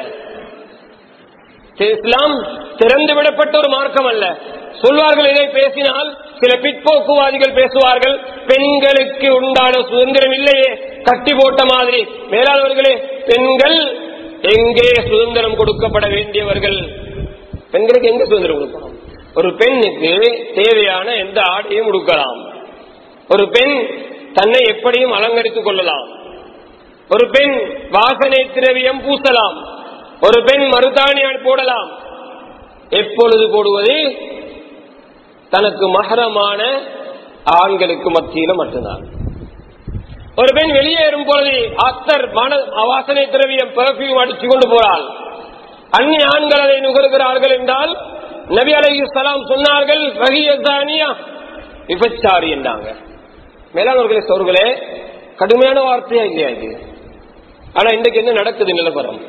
இஸ்லாம் திறந்து விடப்பட்ட ஒரு மார்க்கம் அல்ல சொல்வார்கள் இதை பேசினால் சில பிற்போக்குவாதிகள் பேசுவார்கள் பெண்களுக்கு உண்டான சுதந்திரம் இல்லையே கட்டி போட்ட மாதிரி மேலாளர்களே பெண்கள் எங்கே சுதந்திரம் கொடுக்கப்பட வேண்டியவர்கள் பெண்களுக்கு எங்க சுதந்திரம் கொடுக்கணும் ஒரு பெண்ணுக்கு தேவையான எந்த ஆடையும் உடுக்கலாம் ஒரு பெண் தன்னை எப்படியும் அலங்கரித்துக் கொள்ளலாம் ஒரு பெண் வாசனை திரவியம் பூசலாம் ஒரு பெண் மருதாணியால் போடலாம் எப்பொழுது போடுவது தனக்கு மகரமான ஆண்களுக்கு மத்தியில மட்டும்தான் ஒரு பெண் வெளியேறும் பொழுது அத்தர் மன வாசனை திரவியம் பெர்ஃபியூம் அடிச்சு கொண்டு போறாள் அந்நிய ஆண்கள் அதை நுகர்கிறார்கள் என்றால் நபி அலைஹி சலாம் சொன்னார்கள் ரகியசானியா விபச்சாரி என்றாங்க மேலானவர்களே சோர்களே கடுமையான வார்த்தையா இல்லையா இது ஆனா இன்றைக்கு என்ன நடக்குது நிலவரம்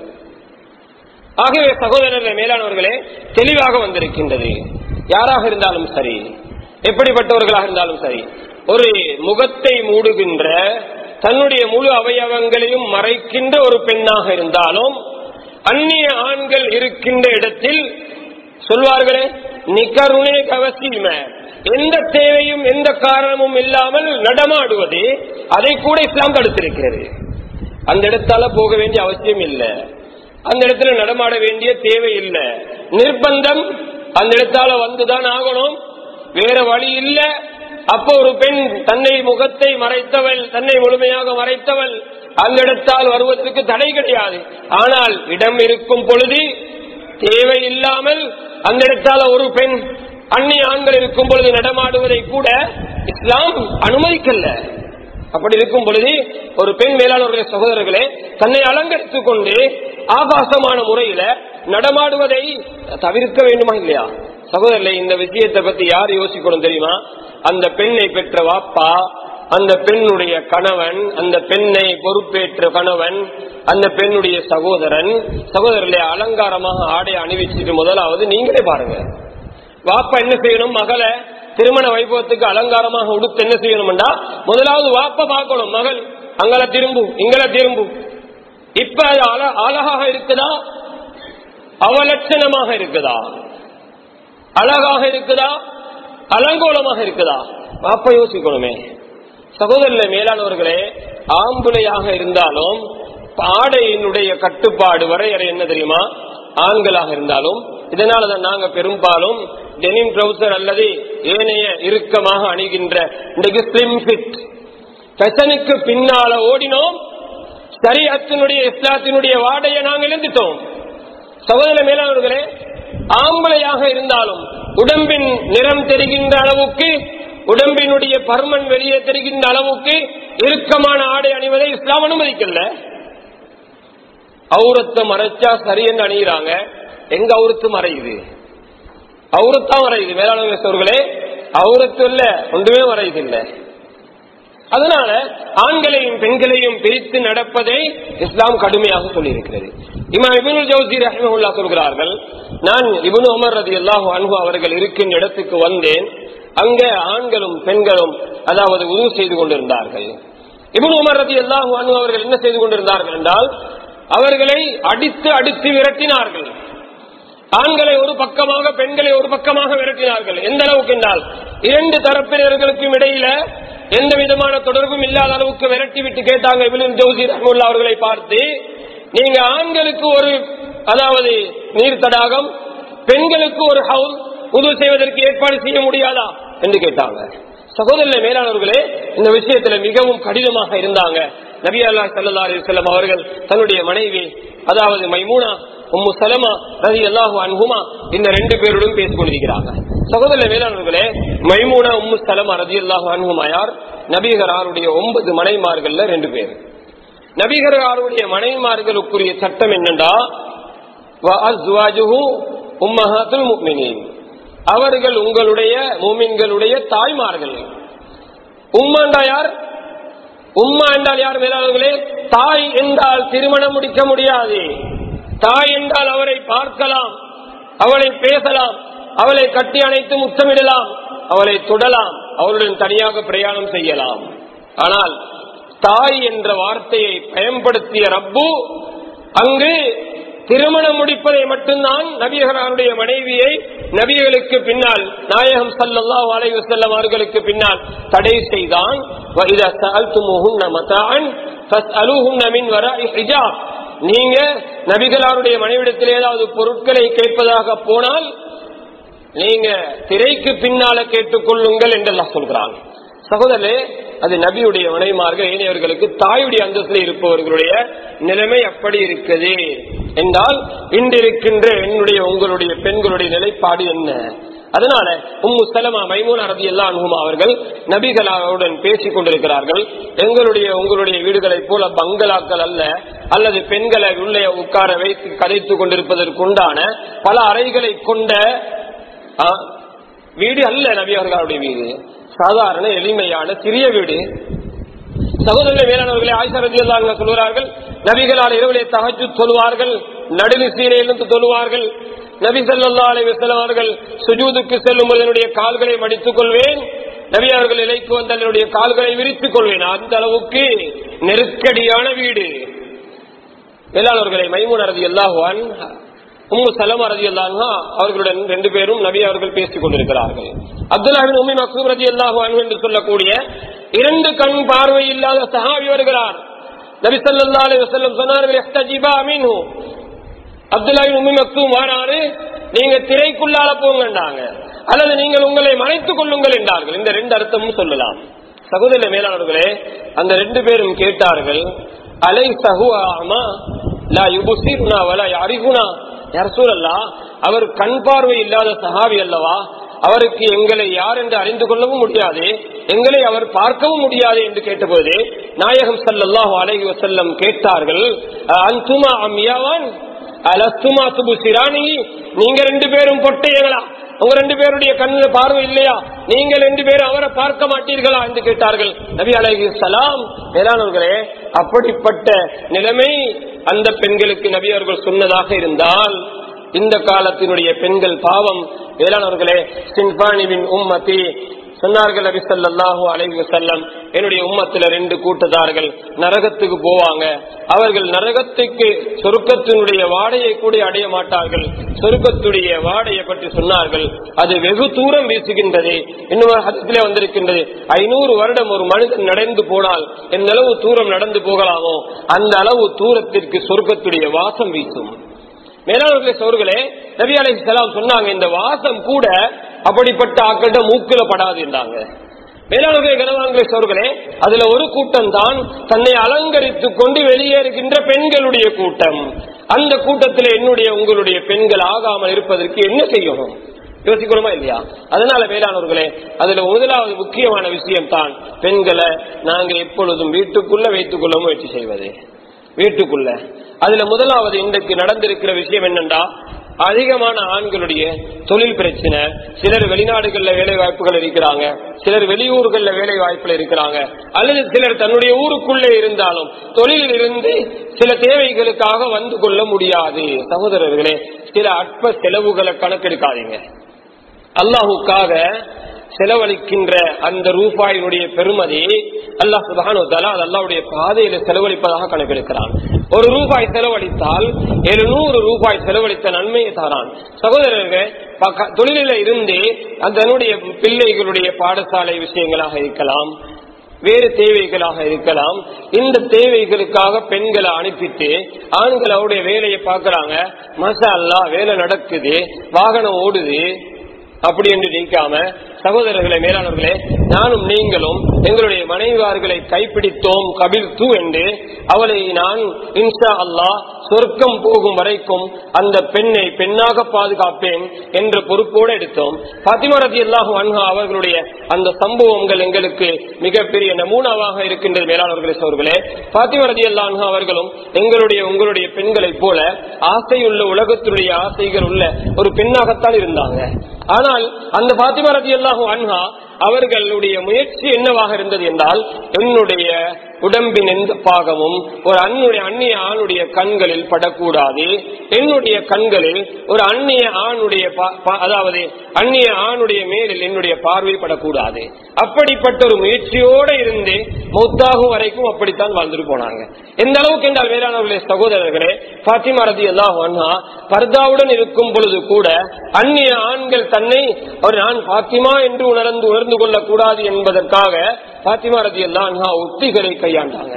ஆகவே சகோதரர்களே மேலானவர்களே தெளிவாக வந்திருக்கின்றது யாராக இருந்தாலும் சரி எப்படிப்பட்டவர்களாக இருந்தாலும் சரி ஒரு முகத்தை மூடுகின்ற தன்னுடைய முழு அவயவங்களையும் மறைக்கின்ற ஒரு பெண்ணாக இருந்தாலும் அந்நிய ஆண்கள் இருக்கின்ற இடத்தில் சொல்வார்களே நிகருணே கவசிம எந்த தேவையும் எந்த காரணமும் இல்லாமல் நடமாடுவது அதை கூட இஸ்லாம் தடுத்திருக்கிறது அந்த இடத்தால போக வேண்டிய அவசியம் இல்லை அந்த இடத்துல நடமாட வேண்டிய தேவை இல்லை நிர்பந்தம் அந்த இடத்தால வந்துதான் ஆகணும் வேற வழி இல்ல அப்போ ஒரு பெண் தன்னை முகத்தை மறைத்தவள் தன்னை முழுமையாக மறைத்தவள் அந்த இடத்தால் வருவதற்கு தடை கிடையாது ஆனால் இடம் இருக்கும் பொழுது தேவை இல்லாமல் அந்த இடத்தால ஒரு பெண் அந்நிய ஆண்கள் இருக்கும் பொழுது நடமாடுவதை கூட இஸ்லாம் அனுமதிக்கல அப்படி இருக்கும் பொழுது ஒரு பெண் மேலாளர்களுடைய சகோதரர்களே தன்னை அலங்கரித்துக் கொண்டு ஆபாசமான முறையில நடமாடுவதை தவிர்க்க வேண்டுமா இல்லையா சகோதரர்களே இந்த விஷயத்தை பத்தி யார் யோசிக்கணும் தெரியுமா அந்த பெண்ணை பெற்ற வாப்பா அந்த பெண்ணுடைய கணவன் அந்த பெண்ணை பொறுப்பேற்ற கணவன் அந்த பெண்ணுடைய சகோதரன் சகோதரர்களை அலங்காரமாக ஆடை அணிவிச்சுட்டு முதலாவது நீங்களே பாருங்க வாப்பா என்ன செய்யணும் மகளை திருமண வைபவத்துக்கு அலங்காரமாக உடுத்து என்ன செய்யணும்டா முதலாவது வாப்ப பார்க்கணும் மகள் அங்கள திரும்பு இங்கள திரும்பு இப்ப அது அழ- அழகாக இருக்குதா அவலட்சணமாக இருக்குதா அழகாக இருக்குதா அலங்கோலமாக இருக்குதா வாப்ப யோசிக்கணுமே சகோதரர்களே மேலானவர்களே ஆம்பளையாக இருந்தாலும் ஆடையினுடைய கட்டுப்பாடு வரையறை என்ன தெரியுமா ஆண்களாக இருந்தாலும் இதனாலதான் நாங்க பெரும்பாலும் டெனிம் ட்ரௌசர் அல்லது ஏனைய இறுக்கமாக அணிகின்ற இன்றைக்கு ஸ்லிம் ஃபிட் ஃபெஷனுக்கு பின்னால ஓடினோம் சரியத்தினுடைய இஸ்லாத்தினுடைய வாடையை நாங்கள் எழுந்துட்டோம் சகோதர மேலானவர்களே ஆம்பளையாக இருந்தாலும் உடம்பின் நிறம் தெரிகின்ற அளவுக்கு உடம்பினுடைய பருமன் வெளியே தெரிகின்ற அளவுக்கு இறுக்கமான ஆடை அணிவதை இஸ்லாம் அனுமதிக்கல அவுரத்தை மறைச்சா சரி என்று அணிகிறாங்க எங்க அவுரத்து மறையுது அவுரத்தா மறையுது மேலாளர் அவர்களே அவுரத்து இல்ல ஒன்றுமே மறையுது இல்லை அதனால ஆண்களையும் பெண்களையும் பிரித்து நடப்பதை இஸ்லாம் கடுமையாக சொல்லியிருக்கிறது இமாம் இபுனுல் ஜவுசி ரஹ்மஹுல்லா சொல்கிறார்கள் நான் இபுனு உமர் ரதி அல்லாஹு அன்பு அவர்கள் இருக்கின்ற இடத்துக்கு வந்தேன் அங்க ஆண்களும் பெண்களும் அதாவது உதவு செய்து கொண்டிருந்தார்கள் இபுனு உமர் ரதி அல்லாஹு அன்பு அவர்கள் என்ன செய்து கொண்டிருந்தார்கள் என்றால் அவர்களை அடித்து அடித்து விரட்டினார்கள் ஆண்களை ஒரு பக்கமாக பெண்களை ஒரு பக்கமாக விரட்டினார்கள் எந்த அளவுக்கு என்றால் இரண்டு தரப்பினர்களுக்கும் இடையில எந்த விதமான தொடர்பும் இல்லாத அளவுக்கு விரட்டி விட்டு கேட்டாங்க இபின் ஜோசி ரஹமுல்லா அவர்களை பார்த்து நீங்க ஆண்களுக்கு ஒரு அதாவது நீர் தடாகம் பெண்களுக்கு ஒரு ஹவுல் உதவு செய்வதற்கு ஏற்பாடு செய்ய முடியாதா என்று கேட்டாங்க சகோதரர்களே மேலானவர்களே இந்த விஷயத்துல மிகவும் கடினமாக இருந்தாங்க நபி அல்லா சல்லா அலிசல்லம் அவர்கள் தன்னுடைய மனைவி அதாவது மைமூனா உம்மு சலமா ரதி அல்லாஹு அன்ஹுமா இந்த ரெண்டு பேருடன் பேசிக் கொண்டிருக்கிறாங்க சகோதர வேளாண்களே மைமூனா உம்மு சலமா ரதி அல்லாஹு அன்ஹுமா யார் நபிகராருடைய ஒன்பது மனைமார்கள்ல ரெண்டு பேர் நபிகராருடைய மனைமார்களுக்குரிய சட்டம் என்னண்டா உம்மஹாத்துல் முக்மினின் அவர்கள் உங்களுடைய மூமின்களுடைய தாய்மார்கள் உம்மாண்டா யார் உம்மா என்றால் யார் மேலாளர்களே தாய் என்றால் திருமணம் முடிக்க முடியாது தாய் என்றால் அவரை பார்க்கலாம் அவளை பேசலாம் அவளை கட்டி அணைத்து முத்தமிடலாம் அவளை தொடலாம் அவருடன் தனியாக பிரயாணம் செய்யலாம் ஆனால் தாய் என்ற வார்த்தையை பயன்படுத்திய ரப்பு அங்கு திருமணம் முடிப்பதை மட்டும்தான் நபிகரானுடைய மனைவியை நபிகளுக்கு பின்னால் நாயகம் சல்லல்லா அலைஹி வஸல்லம் அவர்களுக்கு பின்னால் தடை செய்தான் وَإِذَا سَأَلْتُمُوهُنَّ مَتَاعًا فَاسْأَلُوهُنَّ مِنْ وَرَاءِ حِجَابٍ நீங்க நபிகளாருடைய மனைவிடத்தில் ஏதாவது பொருட்களை கேட்பதாக போனால் நீங்க திரைக்கு பின்னால கேட்டுக்கொள்ளுங்கள் என்றெல்லாம் சொல்கிறான் சகோதரே அது நபியுடைய மனைமார்கள் ஏனையவர்களுக்கு தாயுடைய அந்தஸ்தில் இருப்பவர்களுடைய நிலைமை அப்படி இருக்குது என்றால் இன்றிருக்கின்ற என்னுடைய உங்களுடைய பெண்களுடைய நிலைப்பாடு என்ன அதனால உம்மு சலமா மைமூன் அரபி எல்லா அனுகுமா அவர்கள் நபிகளாவுடன் பேசிக் கொண்டிருக்கிறார்கள் எங்களுடைய உங்களுடைய வீடுகளைப் போல பங்களாக்கள் அல்ல அல்லது பெண்களை உள்ளே உட்கார வைத்து கதைத்துக் கொண்டிருப்பதற்குண்டான பல அறைகளை கொண்ட ஆ, வீடு அல்ல நபி அவர்களுடைய வீடு சாதாரண எளிமையான சிறிய வீடு சகோதரர்களை வேளாணவர்களை ஆயிஷா ரதி சொல்கிறார்கள் நபிகளால் இரவிலே தகச்சு சொல்வார்கள் நடுநிசீனையிலிருந்து சொல்லுவார்கள் நபி ஸல்லல்லாஹு அலைஹி வஸல்லம் அவர்கள் சுஜூதுக்கு செல்லும் போது என்னுடைய கால்களை மடித்துக் கொள்வேன் நபி அவர்கள் இலைக்கு வந்த என்னுடைய கால்களை விரித்துக் கொள்வேன் அந்த அளவுக்கு நெருக்கடியான வீடு வேளாளர்களை மைமூன் அரதி அல்லாஹுவான் உம்மு சலம் அரதி அல்லாஹா அவர்களுடன் ரெண்டு பேரும் நபி அவர்கள் பேசிக் கொண்டிருக்கிறார்கள் அப்துல்லாஹின் உம்மி மக்சூம் ரதி அல்லாஹுவான் என்று சொல்லக்கூடிய இரண்டு கண் பார்வை இல்லாத சஹாபி வருகிறார் நபி ஸல்லல்லாஹு அலைஹி வஸல்லம் சொன்னார்கள் இஹ்தஜிபா மின்ஹு அப்துல்லாஹின் உம்மி மக்சூம் வாராரு நீங்க திரைக்குள்ளால போங்கண்டாங்க அல்லது நீங்கள் உங்களை மறைத்துக் கொள்ளுங்கள் என்றார்கள் இந்த ரெண்டு அர்த்தமும் சொல்லலாம் சகோதர மேலாளர்களே அந்த ரெண்டு பேரும் கேட்டார்கள் அலை சகுஆமா லா யுபுசிருனா வலா யரிகுனா யர்சூலல்லா அவர் கண் பார்வை இல்லாத சஹாபி அல்லவா அவருக்கு எங்களை யார் என்று அறிந்து கொள்ளவும் முடியாது எங்களை அவர் பார்க்கவும் முடியாது என்று கேட்டபோது நாயகம் ஸல்லல்லாஹு அலைஹி வஸல்லம் கேட்டார்கள் அன்துமா அம்யாவான் அலஸ்துமா சுபு சிராணி நீங்க ரெண்டு பேரும் பொட்டையங்களா உங்க ரெண்டு பேருடைய கண்ணுல பார்வை இல்லையா நீங்க ரெண்டு பேரும் அவரை பார்க்க மாட்டீர்களா என்று கேட்டார்கள் நபி அலைஹி சலாம் மேலானவர்களே அப்படிப்பட்ட நிலைமை அந்த பெண்களுக்கு நபி அவர்கள் சொன்னதாக இருந்தால் இந்த காலத்தினுடைய பெண்கள் பாவம் வேளாணவர்களே சின்பானிவின் உம்மதி சொன்னார்கள் நபி ஸல்லல்லாஹு அலைஹி வஸல்லம் என்னுடைய உம்மத்துல ரெண்டு கூட்டத்தார்கள் நரகத்துக்கு போவாங்க அவர்கள் நரகத்துக்கு சொருக்கத்தினுடைய வாடையை கூட அடைய மாட்டார்கள் சொருக்கத்துடைய வாடையை பற்றி சொன்னார்கள் அது வெகு தூரம் வீசுகின்றது இன்னும் ஹதத்திலே வந்திருக்கின்றது ஐநூறு வருடம் ஒரு மனிதன் நடந்து போனால் எந்த அளவு தூரம் நடந்து போகலாமோ அந்த அளவு தூரத்திற்கு சொர்க்கத்துடைய வாசம் வீசும் மேலாளர்களே சோர்களே நபி அலைஹிஸ்ஸலாம் சொன்னாங்க இந்த வாசம் கூட அப்படிப்பட்ட ஆக்கள்கிட்ட மூக்கில படாது என்றாங்க மேலாளர்களே கனவான்களே சோர்களே அதுல ஒரு கூட்டம் தான் தன்னை அலங்கரித்துக் கொண்டு வெளியேறுகின்ற பெண்களுடைய கூட்டம் அந்த கூட்டத்தில் என்னுடைய உங்களுடைய பெண்கள் ஆகாமல் இருப்பதற்கு என்ன செய்யணும் யோசிக்கணுமா இல்லையா அதனால வேளாணர்களே அதுல முதலாவது முக்கியமான விஷயம் தான் பெண்களை நாங்க எப்பொழுதும் வீட்டுக்குள்ள வைத்துக் கொள்ள முயற்சி செய்வது வீட்டுக்குள்ள அதுல முதலாவது இன்றைக்கு நடந்திருக்கிற விஷயம் என்னண்டா அதிகமான ஆண்களுடைய தொழில் பிரச்சனை சிலர் வெளிநாடுகள்ல வேலை வாய்ப்புகள் இருக்கிறாங்க சிலர் வெளியூர்கள்ல வேலை வாய்ப்புல இருக்கிறாங்க அல்லது சிலர் தன்னுடைய ஊருக்குள்ளே இருந்தாலும் தொழிலில் இருந்து சில தேவைகளுக்காக வந்து கொள்ள முடியாது சகோதரர்களே சில அற்ப செலவுகளை கணக்கெடுக்காதீங்க அல்லாஹுக்காக செலவழிக்கின்ற அந்த ரூபாயினுடைய பெருமதி அல்லாஹ் சுபஹானு தலா அது அல்லாவுடைய பாதையில செலவழிப்பதாக கணக்கெடுக்கிறான் ஒரு ரூபாய் செலவழித்தால் எழுநூறு ரூபாய் செலவழித்த நன்மையை தரான் சகோதரர்கள் பக்க- தொழிலில இருந்து அதனுடைய பிள்ளைகளுடைய பாடசாலை விஷயங்களாக இருக்கலாம் வேறு தேவைகளாக இருக்கலாம் இந்த தேவைகளுக்காக பெண்களை அனுப்பிட்டு ஆண்கள் அவருடைய வேலையை பார்க்கறாங்க மசா அல்லா வேலை நடக்குது வாகனம் ஓடுது அப்படி என்று நிற்காம சகோதரர்களே மேலாளர்களே நானும் நீங்களும் எங்களுடைய மனைவார்களை கைப்பிடித்தோம் கபில் தூ என்று அவளை நான் இன்ஷா அல்லாஹ் சொர்க்கம் போகும் வரைக்கும் அந்த பெண்ணை பெண்ணாக பாதுகாப்பேன் என்ற பொறுப்போடு எடுத்தோம் பாத்திமா ரதி அல்லாஹு அன்ஹா அவர்களுடைய அந்த சம்பவங்கள் எங்களுக்கு மிகப்பெரிய நமூனாவாக இருக்கின்றது மேலாளர்களே சோர்களே பாத்திமா ரதி அல்லாஹு அவர்களும் எங்களுடைய உங்களுடைய பெண்களைப் போல ஆசையுள்ள உலகத்தினுடைய ஆசைகள் உள்ள ஒரு பெண்ணாகத்தான் இருந்தாங்க ஆனால் அந்த பாத்திமா ரதி அல்லாஹு அன்ஹா அவர்களுடைய முயற்சி என்னவாக இருந்தது என்றால் என்னுடைய உடம்பின் எந்த பாகமும் ஒரு அன்னுடைய அந்நிய ஆணுடைய கண்களில் படக்கூடாது என்னுடைய கண்களில் ஒரு அந்நிய ஆணுடைய பா- பா- அதாவது அந்நிய ஆணுடைய மேலில் என்னுடைய பார்வை படக்கூடாது அப்படிப்பட்ட ஒரு முயற்சியோட இருந்து மௌத்தாகும் வரைக்கும் அப்படித்தான் வாழ்ந்துட்டு போனாங்க எந்த அளவுக்கு என்றால் வேளாணர்களே சகோதரர்களே பாத்திமா ரதி அல்லாஹ் பர்தாவுடன் இருக்கும் பொழுது கூட அந்நிய ஆண்கள் தன்னை ஒரு நான் பாத்திமா என்று உணர்ந்து உணர்ந்து கொள்ளக் கூடாது என்பதற்காக பாத்திமா ரதி அல்லாஹ் உத்திகளை கையாண்டாங்க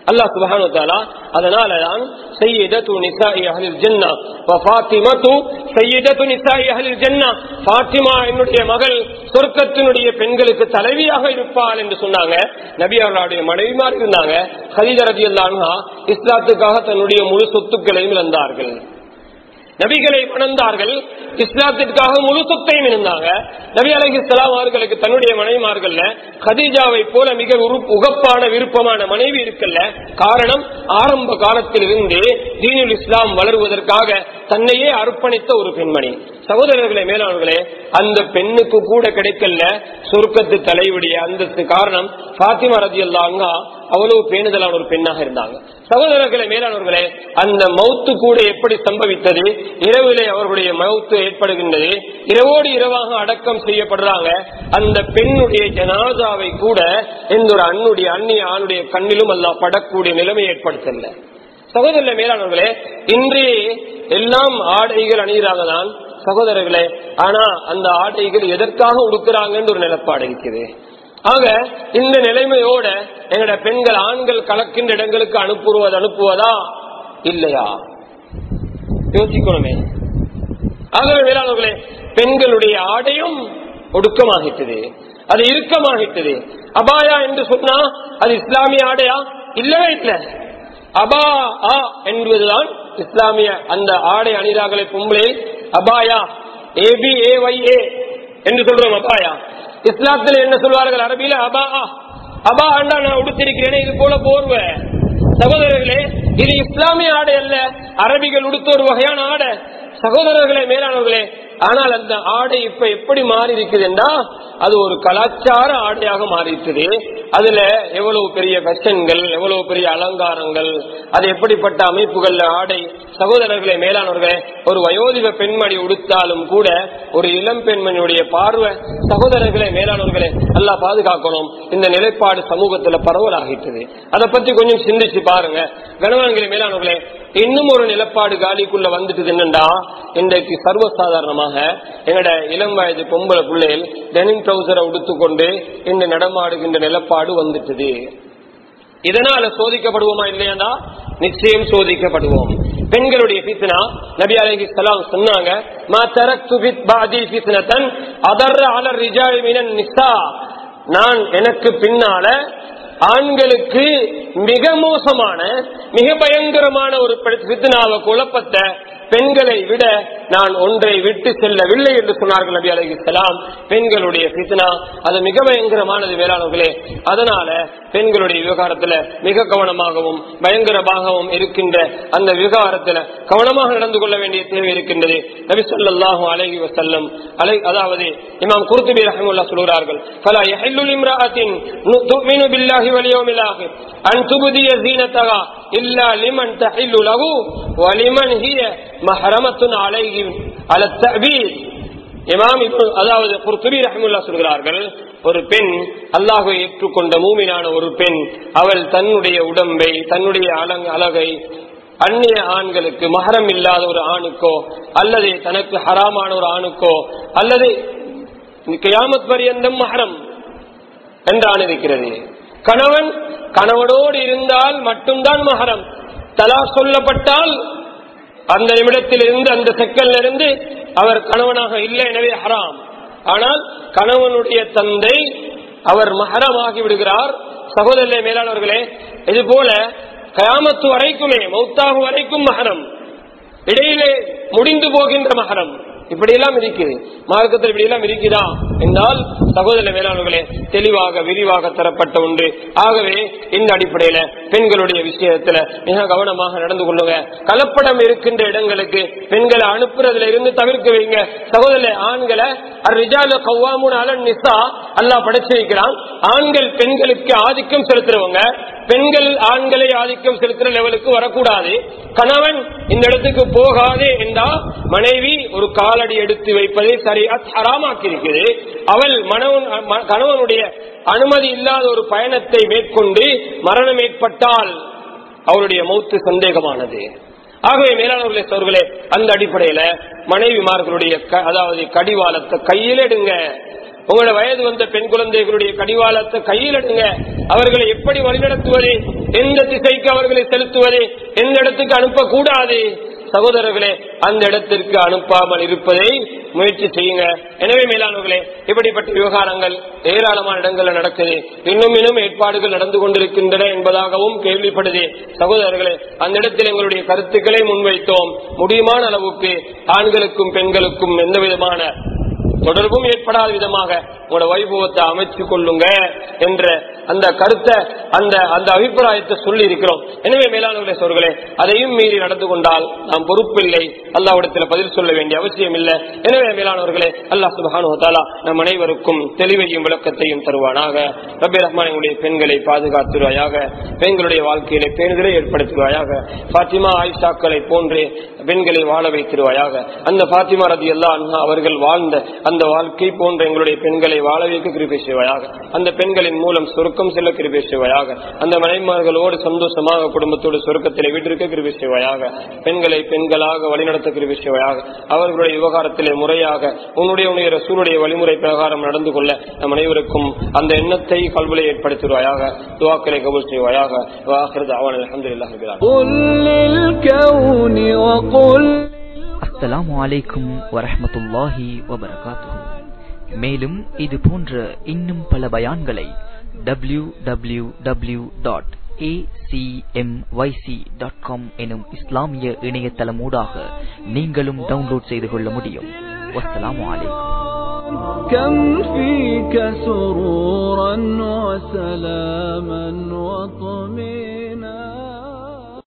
அல்லாஹ் சுபஹானு தாலா அதனாலதான் சையதத்து நிசாஇ அஹ்லில் ஜன்னah வ ஃபாத்திமத்து சையதத்து நிசாஇ அஹ்லில் ஜன்னah ஃபாத்திமா என்னுடைய மகள் சொர்க்கத்தினுடைய பெண்களுக்கு தலைவியாக இருப்பாள் என்று சொன்னாங்க நபி அவர்களுடைய மனைவிமார் இருந்தாங்க ஹதீஜா ரலியல்லாஹு அன்ஹா இஸ்லாத்துக்காக தன்னுடைய முழு சொத்துக்களையும் இழந்தார்கள் நபிகளை மணந்தார்கள் இஸ்லாத்திற்காக முழு சொத்தையும் இருந்தாங்க நபி அலஹி அவர்களுக்கு தன்னுடைய மனைவிமார்கள்ல கதீஜாவை போல மிக உரு- உகப்பான விருப்பமான மனைவி இருக்கல்ல காரணம் ஆரம்ப காலத்திலிருந்து தீனுல் இஸ்லாம் வளருவதற்காக தன்னையே அர்ப்பணித்த ஒரு பெண்மணி சகோதரர்களே மேலானவர்களே அந்த பெண்ணுக்கு கூட கிடைக்கல சொர்க்கத்து தலைவிடைய அந்தஸ்து காரணம் பாத்திமா ரதி அல்லாங்க அவ்வளவு பேணுதலான ஒரு பெண்ணாக இருந்தாங்க சகோதரர்களே மேலானவர்களே அந்த மௌத்து கூட எப்படி சம்பவித்தது இரவிலே அவர்களுடைய மௌத்து ஏற்படுகின்றது இரவோடு இரவாக அடக்கம் செய்யப்படுறாங்க அந்த பெண்ணுடைய ஜனாதாவை கூட எந்த ஒரு அண்ணுடைய அந்நிய ஆணுடைய கண்ணிலும் அல்ல படக்கூடிய நிலைமை ஏற்படுத்தல சகோதரர்களே மேலானவர்களே இன்றே எல்லாம் ஆடைகள் அணிகிறாங்க தான் சகோதரர்களே ஆனா அந்த ஆடைகள் எதற்காக உடுக்கிறாங்கன்னு ஒரு நிலப்பாடு இருக்குது ஆக இந்த நிலைமையோட எங்கட பெண்கள் ஆண்கள் கலக்கின்ற இடங்களுக்கு அனுப்புவது அனுப்புவதா இல்லையா யோசிக்கணுமே ஆகவே வேளாண்களே பெண்களுடைய ஆடையும் ஒடுக்கமாகிட்டது அது இறுக்கமாகிட்டது அபாயா என்று சொன்னா அது இஸ்லாமிய ஆடையா இல்லவே இல்லை அபா ஆ என்பதுதான் இஸ்லாமிய அந்த ஆடை அணிதாக்களை பொம்பளை அபாயா ஏபி ஏ ஒய் ஏ என்று சொல்றோம் அபாயா இஸ்லாத்தில் என்ன சொல்வார்கள் அரபியில அபா ஆ. அபா அண்டா நான் உடுத்திருக்கிறேனே இது போல போர்வை சகோதரர்களே இது இஸ்லாமிய ஆடை அல்ல அரபிகள் உடுத்த ஒரு வகையான ஆடை சகோதரர்களே மேலானவர்களே ஆனால் அந்த ஆடை இப்ப எப்படி மாறி இருக்குது என்றா அது ஒரு கலாச்சார ஆடையாக மாறிட்டது அதுல எவ்வளவு பெரிய ஃபேஷன்கள் எவ்வளவு பெரிய அலங்காரங்கள் அது எப்படிப்பட்ட அமைப்புகள்ல ஆடை சகோதரர்களே மேலானவர்களே ஒரு வயோதிக பெண்மணி உடுத்தாலும் கூட ஒரு இளம் பெண்மணியுடைய பார்வை சகோதரர்களே மேலானவர்களே நல்லா பாதுகாக்கணும் இந்த நிலைப்பாடு சமூகத்துல பரவலாகிட்டது அதை பத்தி கொஞ்சம் சிந்திச்சு பாருங்க கணவன்களே மேலானவர்களே இன்னும் ஒரு நிலப்பாடு காலிக்குள்ள வந்துட்டு என்னண்டா இன்றைக்கு சர்வசாதாரணமாக எங்கட இளம் வயது பொம்பளை பிள்ளைகள் டெனிம் ட்ரௌசரை உடுத்துக்கொண்டு இந்த நடமாடுகின்ற நிலப்பாடு வந்துட்டது இதனால சோதிக்கப்படுவோமா இல்லையாண்டா நிச்சயம் சோதிக்கப்படுவோம் பெண்களுடைய பித்னா நபி அலைஹி ஸலாம் சொன்னாங்க மா தரக்து பித் பாதி ஃபித்னதன் அதர் அலர் ரிஜால் மினன் நிஸா நான் எனக்கு பின்னால ஆண்களுக்கு மிக மோசமான மிக பயங்கரமான ஒரு பித்னாவை குழப்பத்தை பெண்களை விட நான் ஒன்றை விட்டு செல்லவில்லை என்று சொன்னார்கள் நபி அலி இஸ்லாம் பெண்களுடைய பித்னா அது மிக பயங்கரமானது வேளாண்களே அதனால பெண்களுடைய விவகாரத்துல மிக கவனமாகவும் பயங்கரமாகவும் இருக்கின்ற அந்த விவகாரத்துல கவனமாக நடந்து கொள்ள வேண்டிய தேவை இருக்கின்றது நபி ஸல்லல்லாஹு அலைஹி வஸல்லம் அலை அதாவது இமாம் குர்துபி ரஹ்மத்துல்லாஹ் சொல்கிறார்கள் ஃபலா யஹில்லு லிம்ராஅத்தின் துமினு பில்லாஹி வல் யௌமில் ஆகிர் அன் துப்திய ஸீனத்தஹா இல்லா லிமன் தஹில்லு லஹு வ லிமன் ஹிய மஹரமத்துன் அலைஹி அல தஅபீர் இமாம் இப்னு- அதாவது குர்துபி ரஹ்மத்துல்லாஹ் சொல்கிறார்கள் ஒரு பெண் அல்லாஹை ஏற்றுக்கொண்ட மூமினான ஒரு பெண் அவள் தன்னுடைய உடம்பை தன்னுடைய அலங் அழகை அந்நிய ஆண்களுக்கு மகரம் இல்லாத ஒரு ஆணுக்கோ அல்லது தனக்கு ஹராமான ஒரு ஆணுக்கோ அல்லது கியாமத் பரியந்தம் மகரம் என்றான் இருக்கிறது கணவன் கணவனோடு இருந்தால் மட்டும்தான் மகரம் தலா சொல்லப்பட்டால் அந்த நிமிடத்தில் இருந்து அந்த செக்கல்ல இருந்து அவர் கணவனாக இல்லை எனவே ஹராம் ஆனால் கணவனுடைய தந்தை அவர் மகரமாகி விடுகிறார் சகோதரர்களே மேலானவர்களே இது போல கயாமத்து வரைக்குமே மௌத்தாகும் வரைக்கும் மகரம் இடையிலே முடிந்து போகின்ற மகரம் இப்படியெல்லாம் இருக்குது மார்க்கத்தில் இப்படியெல்லாம் இருக்குதா என்றால் சகோதர மேலாளர்களே தெளிவாக விரிவாக தரப்பட்ட ஒன்று ஆகவே இந்த அடிப்படையில பெண்களுடைய விஷயத்துல மிக கவனமாக நடந்து கொள்ளுங்க கலப்படம் இருக்கின்ற இடங்களுக்கு பெண்களை அனுப்புறதுல இருந்து தவிர்க்க வைங்க சகோதர ஆண்களை அரிஜால கவ்வாமுன் அலன் நிசா அல்லாஹ் படைச்சு வைக்கிறான் ஆண்கள் பெண்களுக்கு ஆதிக்கம் செலுத்துறவங்க பெண்கள் ஆண்களை ஆதிக்கம் செலுத்துற லெவலுக்கு வரக்கூடாது கணவன் இந்த இடத்துக்கு போகாதே என்றா மனைவி ஒரு காலடி எடுத்து வைப்பதை சரி ஹராமாக்கி இருக்குது அவள் மனவன் ம- கணவனுடைய அனுமதி இல்லாத ஒரு பயணத்தை மேற்கொண்டு மரணம் ஏற்பட்டால் அவருடைய மௌத்து சந்தேகமானது ஆகவே மேலானவர்களே சோர்களே அந்த அடிப்படையில மனைவிமார்களுடைய க- அதாவது கடிவாளத்தை கையில் எடுங்க உங்களோட வயது வந்த பெண் குழந்தைகளுடைய கடிவாளத்தை கையில் எடுங்க அவர்களை எப்படி வழிநடத்துவது எந்த திசைக்கு அவர்களை செலுத்துவது எந்த இடத்துக்கு அனுப்பக்கூடாது சகோதரர்களே அந்த இடத்திற்கு அனுப்பாமல் இருப்பதை முயற்சி செய்யுங்க எனவே மேலானவர்களே இப்படிப்பட்ட விவகாரங்கள் ஏராளமான இடங்கள்ல நடக்குது இன்னும் இன்னும் ஏற்பாடுகள் நடந்து கொண்டிருக்கின்றன என்பதாகவும் கேள்விப்படுது சகோதரர்களே அந்த இடத்தில் எங்களுடைய கருத்துக்களை முன்வைத்தோம் முடியுமான அளவுக்கு ஆண்களுக்கும் பெண்களுக்கும் எந்த விதமான தொடர்பும் ஏற்படாத விதமாக உங்களோட வைபவத்தை அமைச்சு கொள்ளுங்க என்ற அந்த கருத்தை அந்த அந்த அபிப்பிராயத்தை சொல்லி இருக்கிறோம் எனவே மேலானவர்களே சோர்களே அதையும் மீறி நடந்து கொண்டால் நாம் பொறுப்பில்லை அல்லாவிடத்தில் பதில் சொல்ல வேண்டிய அவசியம் இல்லை எனவே மேலானவர்களே அல்லாஹ் சுபஹானு தாலா நம் அனைவருக்கும் தெளிவையும் விளக்கத்தையும் தருவானாக ரபி ரஹ்மானுடைய பெண்களை பாதுகாத்துருவாயாக பெண்களுடைய வாழ்க்கையிலே பேணுதலை ஏற்படுத்துவாயாக பாத்திமா ஆயிஷாக்களை போன்றே பெண்களை வாழ வைத்திருவாயாக அந்த பாத்திமா ரதி அல்லா அவர்கள் வாழ்ந்த அந்த வாழ்க்கை போன்ற எங்களுடைய பெண்களை வாழ வைக்க கிருபை செய்வாயாக அந்த பெண்களின் மூலம் சொருக்கம் செல்ல கிருபை செய்வாயாக அந்த மனைமார்களோடு சந்தோஷமாக குடும்பத்தோடு சொருக்கத்திலே வீட்டிருக்க கிருபை செய்வாயாக பெண்களை பெண்களாக வழிநடத்த கிருபை செய்வாயாக அவர்களுடைய விவகாரத்திலே முறையாக உன்னுடைய உன்னுடைய ரசூலுடைய வழிமுறை பிரகாரம் நடந்து கொள்ள நம் அனைவருக்கும் அந்த எண்ணத்தை கல்விலை ஏற்படுத்துவாயாக துவாக்களை கபூல் செய்வாயாக வாஹிரது அவன் அலமதுல்லாஹ் قل للكون وقل அஸ்ஸலாமு அலைக்கும் வரஹ்மத்துல்லாஹி வபரகாத்துஹு மேலும் இது போன்ற இன்னும் பல பயான்களை W W W dot dot com எனும் இஸ்லாமிய இணையதளமூடாக நீங்களும் டவுன்லோட் செய்து கொள்ள முடியும் வஸ்ஸலாமு அலைக்கும் كم فيك سرورا وسلاما وطمئنا